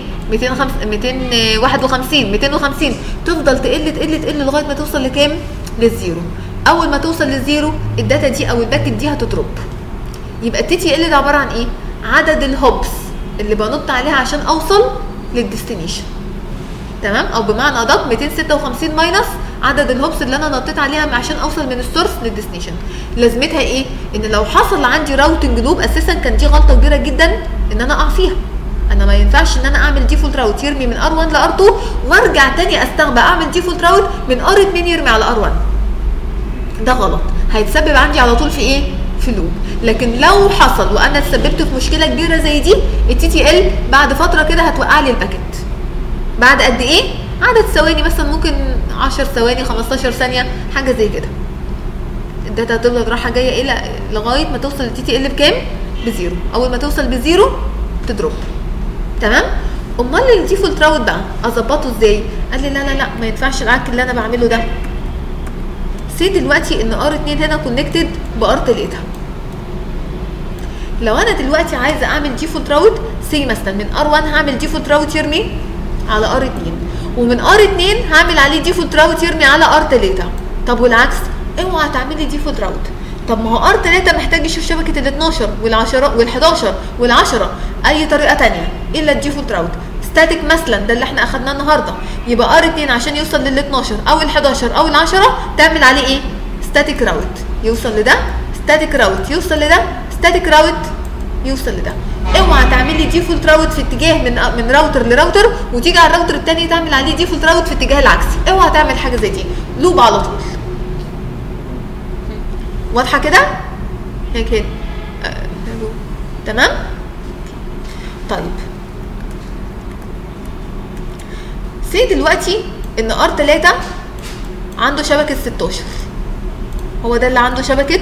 251 250 تفضل تقل تقل تقل لغايه ما توصل لكام؟ للزيرو اول ما توصل للزيرو الداتا دي او الباكت دي هتضرب يبقى التي تي ال ده عباره عن ايه؟ عدد الهوبس اللي بنط عليها عشان اوصل للديستنيشن تمام او بمعنى ادق 256 ماينس عدد الهوبس اللي انا نطيت عليها عشان اوصل من السورس للديستنيشن لازمتها ايه ان لو حصل عندي راوتنج لوب اساسا كان دي غلطه كبيره جدا ان انا اقع فيها انا ما ينفعش ان انا اعمل ديفولت راوت يرمي من ار1 لار2 وارجع تاني استغبى اعمل ديفولت راوت من ار2 يرمي على ار1 ده غلط هيتسبب عندي على طول في ايه في لوب لكن لو حصل وانا اتسببت في مشكله كبيره زي دي التي تي ال بعد فتره كده هتوقع لي الباكت بعد قد ايه عدد ثواني مثلا ممكن 10 ثواني 15 ثانيه حاجه زي كده الداتا هتفضل رايحه جايه الى لغايه ما توصل التي تي ال بكام بزيرو اول ما توصل بزيرو تدروب تمام امال الديفولت راوت بقى اظبطه ازاي قال لي لا لا لا ما ينفعش العك اللي انا بعمله ده سي دلوقتي ان ار 2 هنا كونكتد بار 3 لو انا دلوقتي عايزه اعمل ديفولت راوت سي مثلا من ار 1 هعمل ديفولت راوت يرمي على ار 2 ومن ار 2 هعمل عليه ديفولت راوت يرمي على ار 3 طب والعكس اوعى تعملي ديفولت راوت طب ما هو ار 3 محتاج يشوف شبكه ال 12 وال 10 وال 11 وال 10 اي طريقه ثانيه الا الديفولت راوت ستاتيك مثلا ده اللي احنا اخدناه النهارده يبقى ار 2 عشان يوصل لل 12 او ال 11 او ال 10 تعمل عليه ايه ستاتيك راوت يوصل لده ستاتيك راوت يوصل لده ستاتيك راوت يوصل لده اوعى تعملي ديفولت راوت في اتجاه من من راوتر لراوتر وتيجي على الراوتر الثاني تعمل عليه ديفولت راوت في اتجاه العكسي اوعى تعمل حاجه زي دي لوب على طول واضحه كده هيك هيك آه، تمام طيب سي دلوقتي ان ار 3 عنده شبكه 16 هو ده اللي عنده شبكه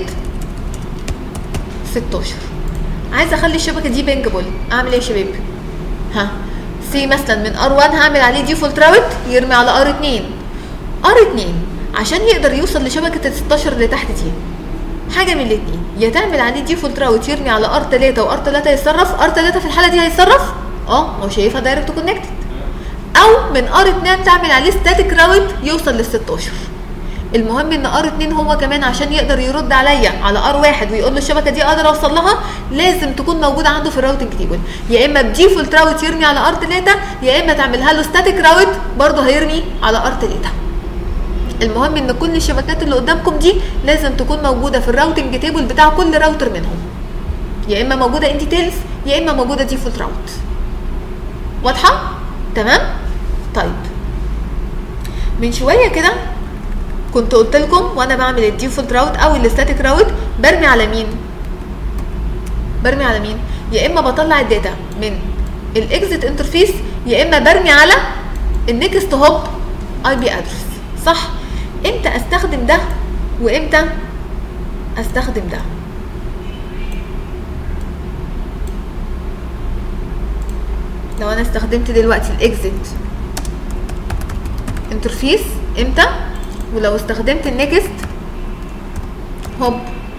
16 عايزه اخلي الشبكه دي بينجبل اعمل ايه يا شباب ها سي مثلا من ار 1 هعمل عليه ديفولت راوت يرمي على ار 2 ار 2 عشان يقدر يوصل لشبكه ال 16 اللي تحت دي حاجه من الاثنين يا تعمل عليه ديفولت راوت يرمي على ار 3 وار 3 يتصرف ار 3 في الحاله دي هيتصرف اه هو شايفها دايركت كونكتد او من ار 2 تعمل عليه ستاتيك راوت يوصل لل 16 المهم ان ار 2 هو كمان عشان يقدر يرد عليا على ار 1 ويقول له الشبكه دي اقدر اوصل لها لازم تكون موجوده عنده في الراوتنج تيبل يا اما بديفولت راوت يرمي على ار 3 يا اما تعملها له ستاتيك راوت برضه هيرمي على ار 3 المهم ان كل الشبكات اللي قدامكم دي لازم تكون موجوده في الراوتنج تيبل بتاع كل راوتر منهم يا اما موجوده ان ديتيلز يا اما موجوده ديفولت راوت واضحه تمام طيب من شويه كده كنت قلت لكم وانا بعمل الديفولت راوت او الستاتيك راوت برمي على مين برمي على مين يا اما بطلع الداتا من الاكزيت انترفيس يا اما برمي على النكست هوب اي بي ادرس صح امتى استخدم ده وامتى استخدم ده لو انا استخدمت دلوقتي الاكزيت انترفيس امتى ولو استخدمت النكست هوب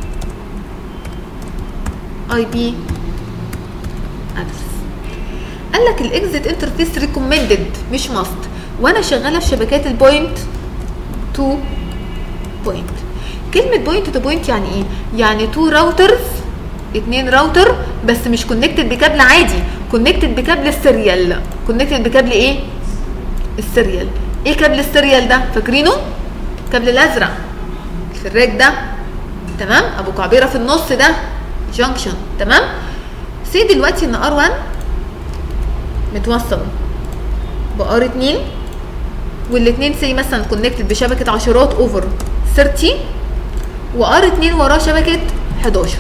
اي بي ادرس قال لك الاكزيت انترفيس ريكومندد مش ماست وانا شغاله في شبكات البوينت تو بوينت كلمه بوينت تو بوينت يعني ايه يعني تو راوترز اتنين راوتر بس مش كونكتد بكابل عادي كونكتد بكابل السيريال كونكتد بكابل ايه السيريال ايه كابل السيريال ده فاكرينه الكابل الازرق في الراك ده تمام ابو كعبيره في النص ده جانكشن تمام سي دلوقتي ان ار 1 متوصل بار 2 والاثنين سي مثلا كونكتد بشبكه عشرات اوفر 30 وار 2 وراه شبكه 11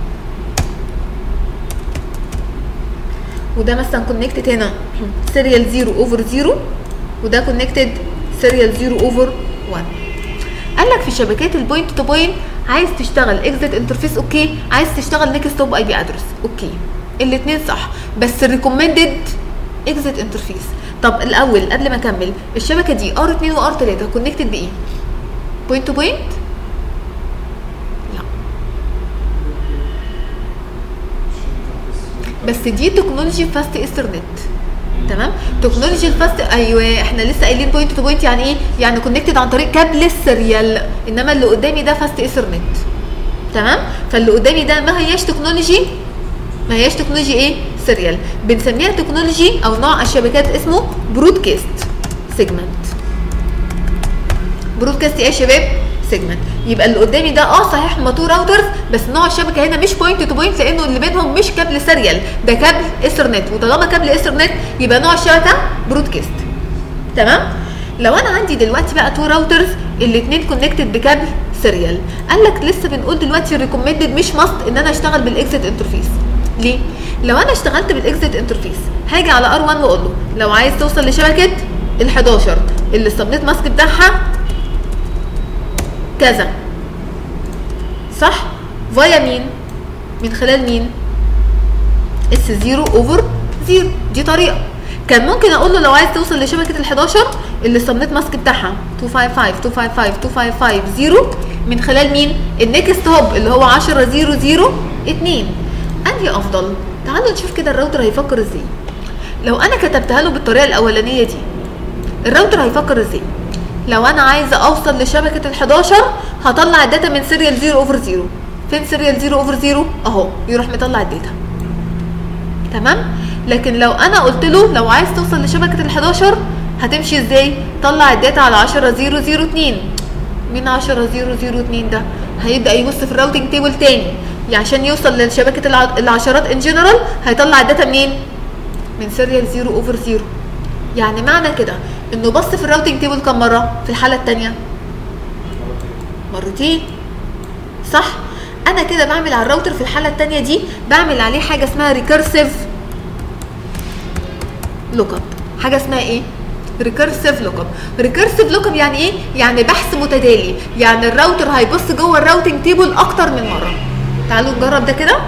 وده مثلا كونكتد هنا سيريال 0 اوفر 0 وده كونكتد سيريال 0 اوفر 1 قال لك في شبكات البوينت تو بوينت عايز تشتغل اكزيت انترفيس اوكي عايز تشتغل نيكست توب اي بي ادرس اوكي الاثنين صح بس الريكومندد اكزيت انترفيس طب الاول قبل ما اكمل الشبكه دي ار 2 وار 3 كونكتد بايه بوينت تو بوينت لا بس دي تكنولوجي فاست ايثرنت تمام تكنولوجي الفاست ايوه احنا لسه قايلين بوينت تو بوينت يعني ايه يعني كونكتد عن طريق كابل السيريال انما اللي قدامي ده فاست ايثرنت تمام فاللي قدامي ده ما هياش تكنولوجي ما هياش تكنولوجي ايه سيريال بنسميها تكنولوجي او نوع الشبكات اسمه برودكاست سيجمنت برودكاست ايه يا شباب سيجمنت يبقى اللي قدامي ده اه صحيح هما تو راوترز بس نوع الشبكه هنا مش بوينت تو بوينت لانه اللي بينهم مش كابل سيريال ده كابل ايثرنت وطالما كابل ايثرنت يبقى نوع الشبكه برودكاست تمام لو انا عندي دلوقتي بقى تو راوترز الاثنين كونكتد بكابل سيريال قال لك لسه بنقول دلوقتي الريكومندد مش ماست ان انا اشتغل بالاكزيت انترفيس ليه لو انا اشتغلت بالاكزيت انترفيس هاجي على ار 1 واقول له لو عايز توصل لشبكه ال 11 اللي السبنيت ماسك بتاعها كذا صح فايا مين من خلال مين اس 0 اوفر 0 دي طريقه كان ممكن اقول له لو عايز توصل لشبكه ال 11 اللي السبنيت ماسك بتاعها 255 255 255 من خلال مين النكست هوب اللي هو 10 0 0 2 انهي افضل تعالوا نشوف كده الراوتر هيفكر ازاي لو انا كتبتها له بالطريقه الاولانيه دي الراوتر هيفكر ازاي لو انا عايزه اوصل لشبكه ال 11 هطلع الداتا من سيريال 0 اوفر 0 فين سيريال 0 اوفر 0 اهو يروح مطلع الداتا تمام لكن لو انا قلت له لو عايز توصل لشبكه ال 11 هتمشي ازاي طلع الداتا على 10 0 0 2 مين 10 0 0 2 ده هيبدا يبص في الراوتنج تيبل تاني يعني عشان يوصل لشبكه الع- العشرات ان جنرال هيطلع الداتا منين من سيريال 0 اوفر 0 يعني معنى كده انه بص في الراوتنج تيبل كم مره في الحاله الثانيه مرتين صح انا كده بعمل على الراوتر في الحاله الثانيه دي بعمل عليه حاجه اسمها ريكيرسيف لوك اب حاجه اسمها ايه ريكيرسيف لوك اب ريكيرسيف لوك اب يعني ايه يعني بحث متتالي يعني الراوتر هيبص جوه الراوتنج تيبل اكتر من مره تعالوا نجرب ده كده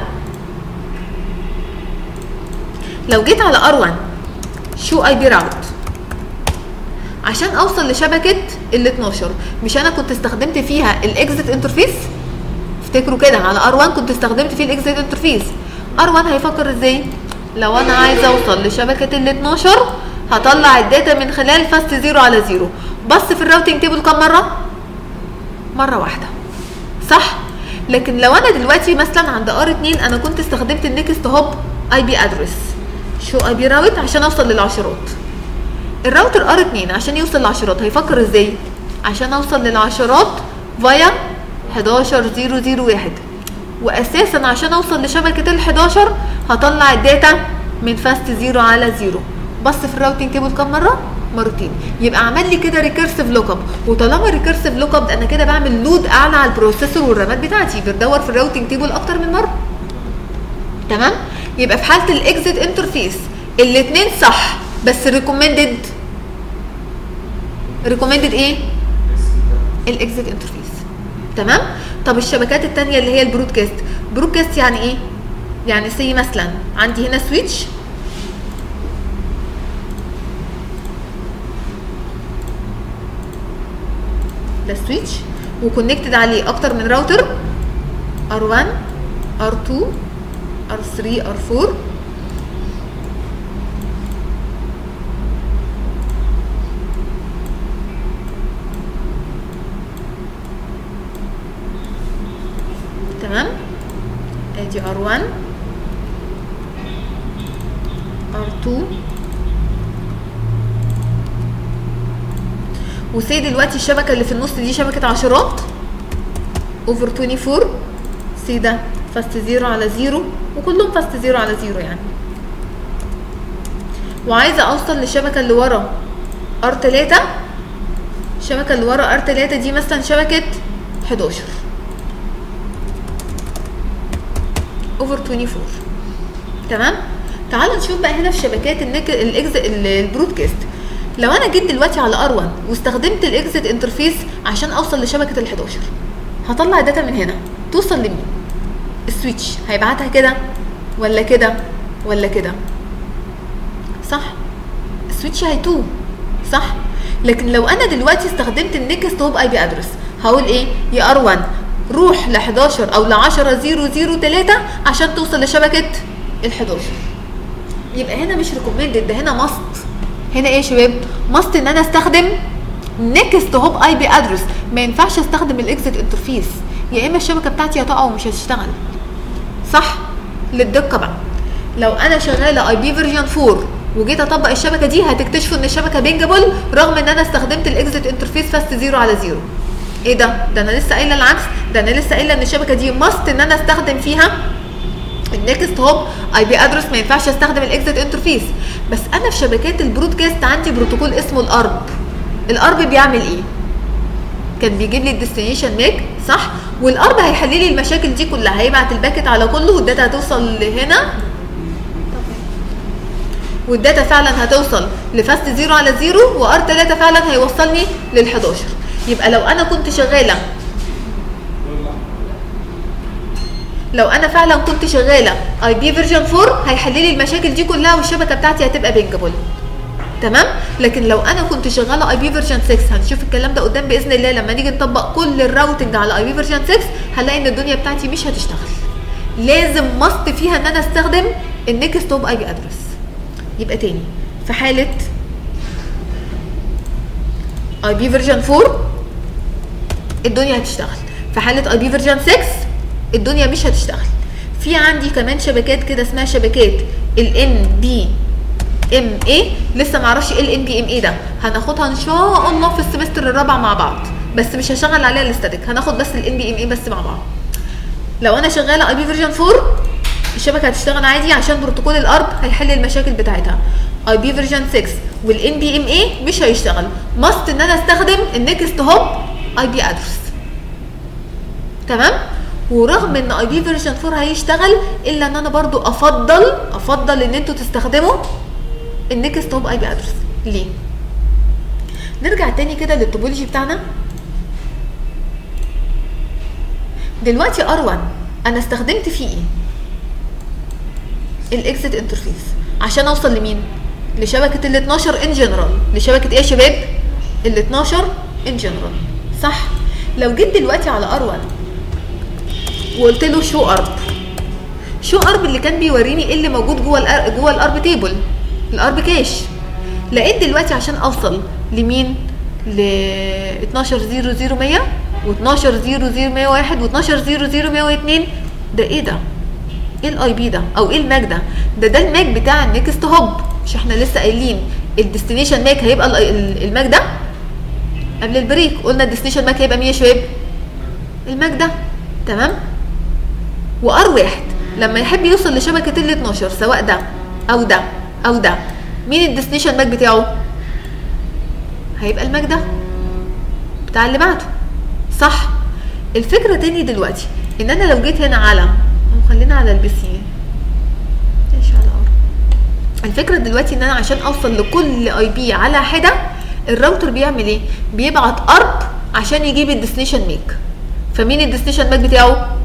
لو جيت على ار1 شو اي بي راوت عشان اوصل لشبكه ال 12 مش انا كنت استخدمت فيها الاكزيت انترفيس افتكروا كده على ار1 كنت استخدمت فيه الاكزيت انترفيس ار1 هيفكر ازاي لو انا عايزه اوصل لشبكه ال 12 هطلع الداتا من خلال فاست زيرو على زيرو بص في الراوتنج تيبل كم مره مره واحده صح لكن لو انا دلوقتي مثلا عند ار 2 انا كنت استخدمت النكست هوب اي بي ادرس شو اي بي راوت عشان اوصل للعشرات الراوتر ار 2 عشان يوصل للعشرات هيفكر ازاي عشان اوصل للعشرات فايا 11001 واساسا عشان اوصل لشبكه ال 11 هطلع الداتا من فاست زيرو على زيرو بص في الراوتنج تيبل كام مره مرتين يبقى عمل لي كده ريكيرسيف لوك اب وطالما ريكيرسيف لوك اب انا كده بعمل لود اعلى على البروسيسور والرامات بتاعتي بتدور في الراوتنج تيبل اكتر من مره تمام يبقى في حاله الاكزيت انترفيس الاثنين صح بس ريكومندد ريكومندد ايه الاكزيت انترفيس تمام طب الشبكات التانية اللي هي البرودكاست برودكاست يعني ايه يعني سي مثلا عندي هنا سويتش ده سويتش وكونكتد عليه اكتر من راوتر R1 R2 R3 R4 تمام ادي R1 R2 وسي دلوقتي الشبكه اللي في النص دي شبكه عشرات اوفر 24 سي ده فاست زيرو على زيرو وكلهم فاست زيرو على زيرو يعني وعايزه اوصل للشبكه اللي ورا ار 3 الشبكه اللي ورا ار 3 دي مثلا شبكه 11 اوفر 24 تمام تعالوا نشوف بقى هنا في شبكات النك الاكز البرودكاست لو انا جيت دلوقتي على ار1 واستخدمت الاكزيت انترفيس عشان اوصل لشبكه ال 11 هطلع داتا من هنا توصل لمين السويتش هيبعتها كده ولا كده ولا كده صح السويتش هيتوه صح لكن لو انا دلوقتي استخدمت النكست هوب اي بي ادرس هقول ايه يا ار1 روح ل 11 او ل 10 0 3 عشان توصل لشبكه ال 11 يبقى هنا مش ريكومندد ده هنا ماست هنا ايه يا شباب ماست ان انا استخدم نكست هوب اي بي ادرس ما ينفعش استخدم الاكزيت انترفيس يا اما الشبكه بتاعتي هتقع ومش هتشتغل صح للدقه بقى لو انا شغاله اي بي فيرجن 4 وجيت اطبق الشبكه دي هتكتشفوا ان الشبكه بينجابل رغم ان انا استخدمت الاكزيت انترفيس فاست زيرو على زيرو ايه ده ده انا لسه قايله العكس ده انا لسه قايله ان الشبكه دي ماست ان انا استخدم فيها النكست هوب اي بي ادرس ما ينفعش استخدم الاكزيت انترفيس بس انا في شبكات البرودكاست عندي بروتوكول اسمه الارب الارب بيعمل ايه كان بيجيب لي الديستنيشن ماك صح والارب هيحل لي المشاكل دي كلها هيبعت الباكت على كله والداتا هتوصل لهنا والداتا فعلا هتوصل لفاست زيرو على زيرو وار 3 فعلا هيوصلني لل 11 يبقى لو انا كنت شغاله لو انا فعلا كنت شغاله اي بي فيرجن 4 هيحل لي المشاكل دي كلها والشبكه بتاعتي هتبقى بينجابل تمام لكن لو انا كنت شغاله اي بي فيرجن 6 هنشوف الكلام ده قدام باذن الله لما نيجي نطبق كل الراوتنج على اي بي فيرجن 6 هنلاقي ان الدنيا بتاعتي مش هتشتغل لازم مست فيها ان انا استخدم النكست توب اي بي ادرس يبقى تاني في حاله اي بي فيرجن 4 الدنيا هتشتغل في حاله اي بي فيرجن 6 الدنيا مش هتشتغل في عندي كمان شبكات كده اسمها شبكات الان بي ام اي لسه معرفش ايه الان بي ام اي ده هناخدها ان شاء الله في السمستر الرابع مع بعض بس مش هشغل عليها الاستاتيك هناخد بس الان بي ام اي بس مع بعض لو انا شغاله اي بي فيرجن 4 الشبكه هتشتغل عادي عشان بروتوكول الارب هيحل المشاكل بتاعتها اي بي فيرجن 6 والان بي ام اي مش هيشتغل ماست ان انا استخدم النكست هوب اي بي ادرس تمام ورغم ان اي بي فيرجن 4 هيشتغل الا ان انا برضو افضل افضل ان انتوا تستخدموا النكست هوب اي بي ادرس ليه نرجع تاني كده للتوبولوجي بتاعنا دلوقتي ار1 انا استخدمت فيه ايه الاكزit انترفيس عشان اوصل لمين لشبكه ال 12 ان جنرال لشبكه ايه يا شباب ال 12 ان جنرال صح لو جيت دلوقتي على ار1 وقلت له شو ارب شو ارب اللي كان بيوريني ايه اللي موجود جوه الأر... جوه الارب تيبل الارب كاش لقيت دلوقتي عشان اوصل لمين ل 1200100 و1200101 و1200102 ده ايه ده ايه الاي بي ده او ايه الماك ده ده ده الماك بتاع النكست هوب مش احنا لسه قايلين الديستنيشن ماك هيبقى ال- ال- الماك ده قبل البريك قلنا الديستنيشن ماك هيبقى مين يا شباب الماك ده تمام وار واحد لما يحب يوصل لشبكه ال 12 سواء ده او ده او ده مين الديستنيشن ماك بتاعه هيبقى الماك ده بتاع اللي بعده صح الفكره تاني دلوقتي ان انا لو جيت هنا على أو خلينا على البي سي ايش على ار الفكره دلوقتي ان انا عشان اوصل لكل اي بي على حده الراوتر بيعمل ايه بيبعت ارب عشان يجيب الديستنيشن ميك فمين الديستنيشن ماك بتاعه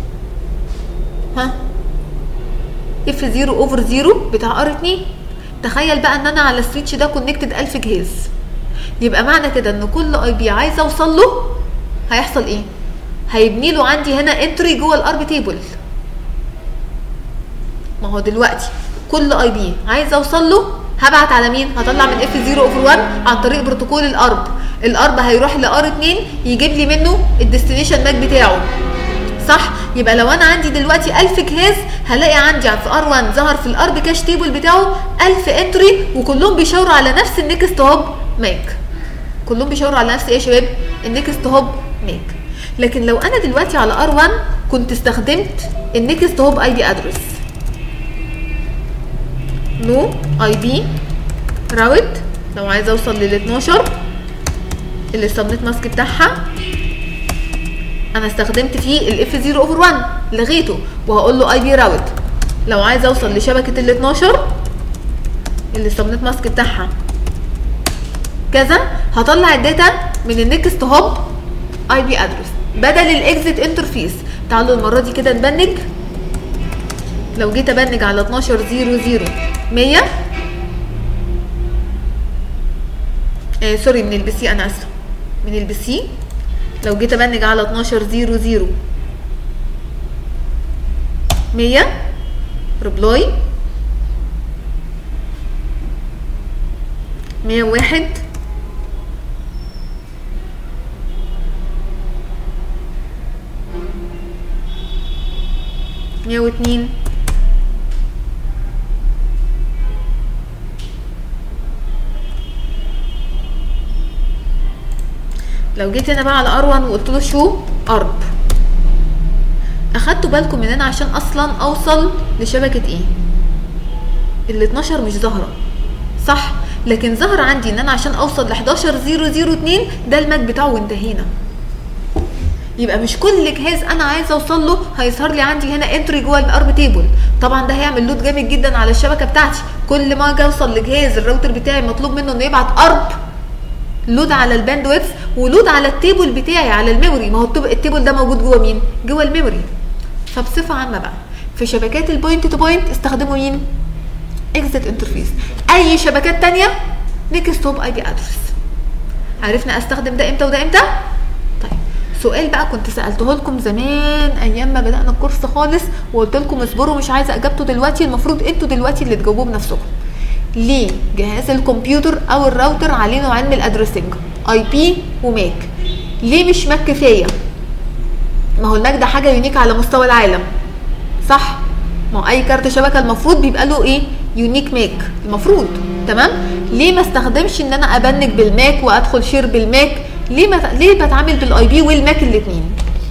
ها اف 0 اوفر 0 بتاع ار 2 تخيل بقى ان انا على السويتش ده كونكتد 1000 جهاز يبقى معنى كده ان كل اي بي عايز اوصل له هيحصل ايه هيبني له عندي هنا انتري جوه الارب تيبل ما هو دلوقتي كل اي بي عايز اوصل له هبعت على مين هطلع من اف 0 اوفر 1 عن طريق بروتوكول الارب الارب هيروح لار 2 يجيب لي منه الديستنيشن ماك بتاعه صح يبقى لو انا عندي دلوقتي 1000 جهاز هلاقي عندي في ار 1 ظهر في الارب كاش تيبل بتاعه 1000 انتري وكلهم بيشاوروا على نفس النكست هوب ماك كلهم بيشاوروا على نفس ايه يا شباب النكست هوب ماك لكن لو انا دلوقتي على ار 1 كنت استخدمت النكست هوب اي بي ادرس نو اي بي راوت لو عايزه اوصل لل 12 اللي السبنت ماسك بتاعها انا استخدمت فيه الاف 0 اوفر 1 لغيته وهقول له اي بي راوت لو عايزه اوصل لشبكه ال 12 اللي السبنت ماسك بتاعها كذا هطلع الداتا من النكست هوب اي بي ادرس بدل الاكزيت انترفيس تعالوا المره دي كده نبنج لو جيت ابنج على 12 0 0 100 آه سوري من البي سي انا اسفه من البي سي لو جيت ابنج على 12 0 0 100 ريبلاي 101 مية واتنين لو جيت هنا بقى على ار1 وقلت له شو ارب اخدتوا بالكم ان انا عشان اصلا اوصل لشبكه ايه ال 12 مش ظاهره صح لكن ظهر عندي ان انا عشان اوصل ل 11002 ده الماك بتاعه وانتهينا يبقى مش كل جهاز انا عايزه اوصل له هيظهر لي عندي هنا انتري جوه الارب تيبل طبعا ده هيعمل لود جامد جدا على الشبكه بتاعتي كل ما اجي اوصل لجهاز الراوتر بتاعي مطلوب منه انه يبعت ارب لود على الباندويث ولود على التيبل بتاعي على الميموري ما هو التيب- التيبل ده موجود جوه مين جوه الميموري فبصفه عامه بقى في شبكات البوينت تو بوينت استخدموا مين اكزيت انترفيس اي شبكات تانية نيكست هوب اي بي ادرس عرفنا استخدم ده امتى وده امتى طيب سؤال بقى كنت سالته لكم زمان ايام ما بدانا الكورس خالص وقلت لكم اصبروا مش عايزه اجابته دلوقتي المفروض انتوا دلوقتي اللي تجاوبوه بنفسكم ليه جهاز الكمبيوتر او الراوتر عليه نوعين من الادرسنج اي بي وماك ليه مش ماك كفايه ما هو الماك ده حاجه يونيك على مستوى العالم صح ما هو اي كارت شبكه المفروض بيبقى له ايه يونيك ماك المفروض تمام ليه ما استخدمش ان انا ابنك بالماك وادخل شير بالماك ليه ما ليه بتعامل بالاي بي والماك الاثنين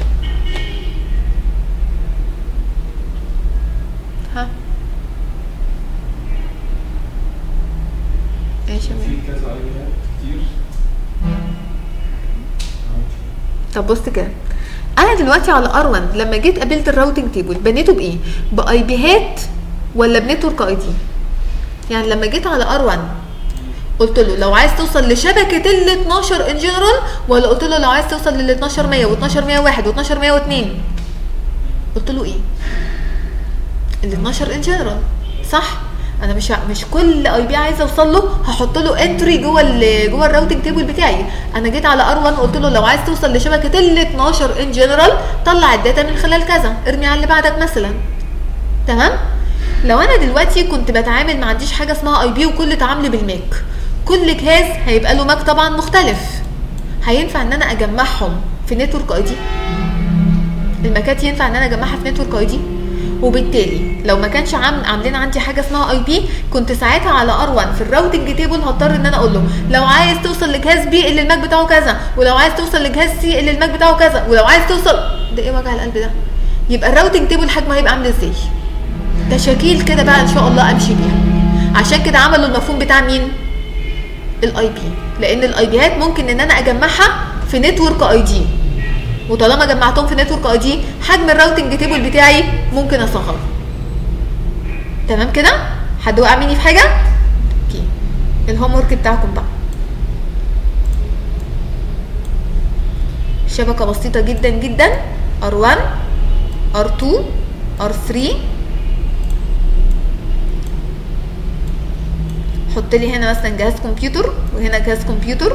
ها ايش يا في مين؟ كذا ايديا كتير طب بص كده انا دلوقتي على ار1 لما جيت قابلت الراوتنج تيبل بنيته بايه باي بيهات ولا بنتورك اي دي يعني لما جيت على ار1 قلت له لو عايز توصل لشبكه ال 12 ان جنرال ولا قلت له لو عايز توصل لل 12 100 و 12 101 و 12 102 قلت له ايه ال 12 ان جنرال صح انا مش ع- مش كل اي بي عايزه اوصل له هحط له انتري جوه ال جوه الراوتنج تيبل بتاعي انا جيت على ار1 قلت له لو عايز توصل لشبكه ال 12 ان جنرال طلع الداتا من خلال كذا ارمي على اللي بعدك مثلا تمام لو انا دلوقتي كنت بتعامل ما عنديش حاجه اسمها اي بي وكل تعاملي بالماك كل جهاز هيبقى له ماك طبعا مختلف هينفع ان انا اجمعهم في نتورك اي دي الماكات ينفع ان انا اجمعها في نتورك اي دي وبالتالي لو ما كانش عام عاملين عندي حاجه اسمها اي بي كنت ساعتها على ار 1 في الراوتنج تيبل هضطر ان انا اقول له لو عايز توصل لجهاز بي اللي الماك بتاعه كذا ولو عايز توصل لجهاز سي اللي الماك بتاعه كذا ولو عايز توصل ده ايه وجع القلب ده يبقى الراوتنج تيبل حجمه هيبقى عامل ازاي تشاكيل كده بقى ان شاء الله امشي بيها عشان كده عملوا المفهوم بتاع مين الاي بي لان الاي بيات ممكن ان انا اجمعها في نتورك اي دي وطالما جمعتهم في نتورك اي دي حجم الراوتنج تيبل بتاعي ممكن اصغره تمام كده حد وقع مني في حاجه اوكي الهوم ورك بتاعكم بقى شبكه بسيطه جدا جدا R1 R2 R3 حط لي هنا مثلا جهاز كمبيوتر وهنا جهاز كمبيوتر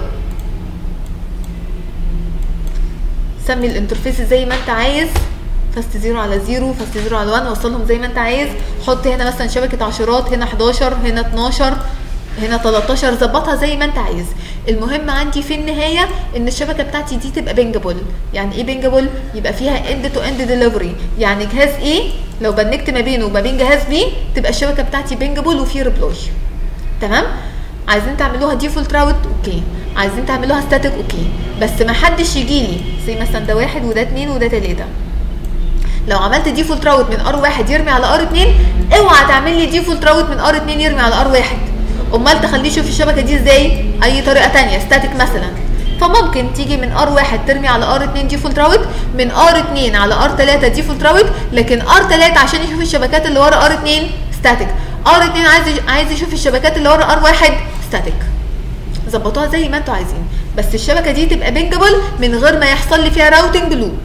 سمي الانترفيس زي ما انت عايز فاست زيرو على زيرو فاست زيرو على 1 وصلهم زي ما انت عايز حط هنا مثلا شبكه عشرات هنا 11 هنا 12 هنا 13 ظبطها زي ما انت عايز المهم عندي في النهايه ان الشبكه بتاعتي دي تبقى بينجبل يعني ايه بينجبل يبقى فيها اند تو اند ديليفري يعني جهاز ايه لو بنكت ما بينه وما بين جهاز بي تبقى الشبكه بتاعتي بينجبل وفي ريبلوي تمام عايزين تعملوها ديفولت راوت اوكي عايزين تعملوها ستاتيك اوكي بس ما حدش يجي لي زي مثلا ده واحد وده اتنين وده تلاته لو عملت ديفولت راوت من ار واحد يرمي على ار اتنين اوعى تعمل لي ديفولت راوت من ار اتنين يرمي على ار واحد امال تخليه يشوف الشبكه دي ازاي اي طريقه تانية ستاتيك مثلا فممكن تيجي من ار واحد ترمي على ار 2 ديفولت راوت من ار 2 على ار 3 ديفولت راوت لكن ار 3 عشان يشوف الشبكات اللي ورا ار 2 ستاتيك ار 2 عايز عايز يشوف الشبكات اللي ورا ار 1 ستاتيك ظبطوها زي ما انتوا عايزين بس الشبكه دي تبقى بينجبل من غير ما يحصل لي فيها راوتنج لوب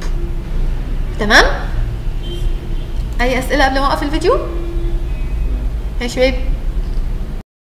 تمام اي اسئله قبل ما اوقف الفيديو يا شباب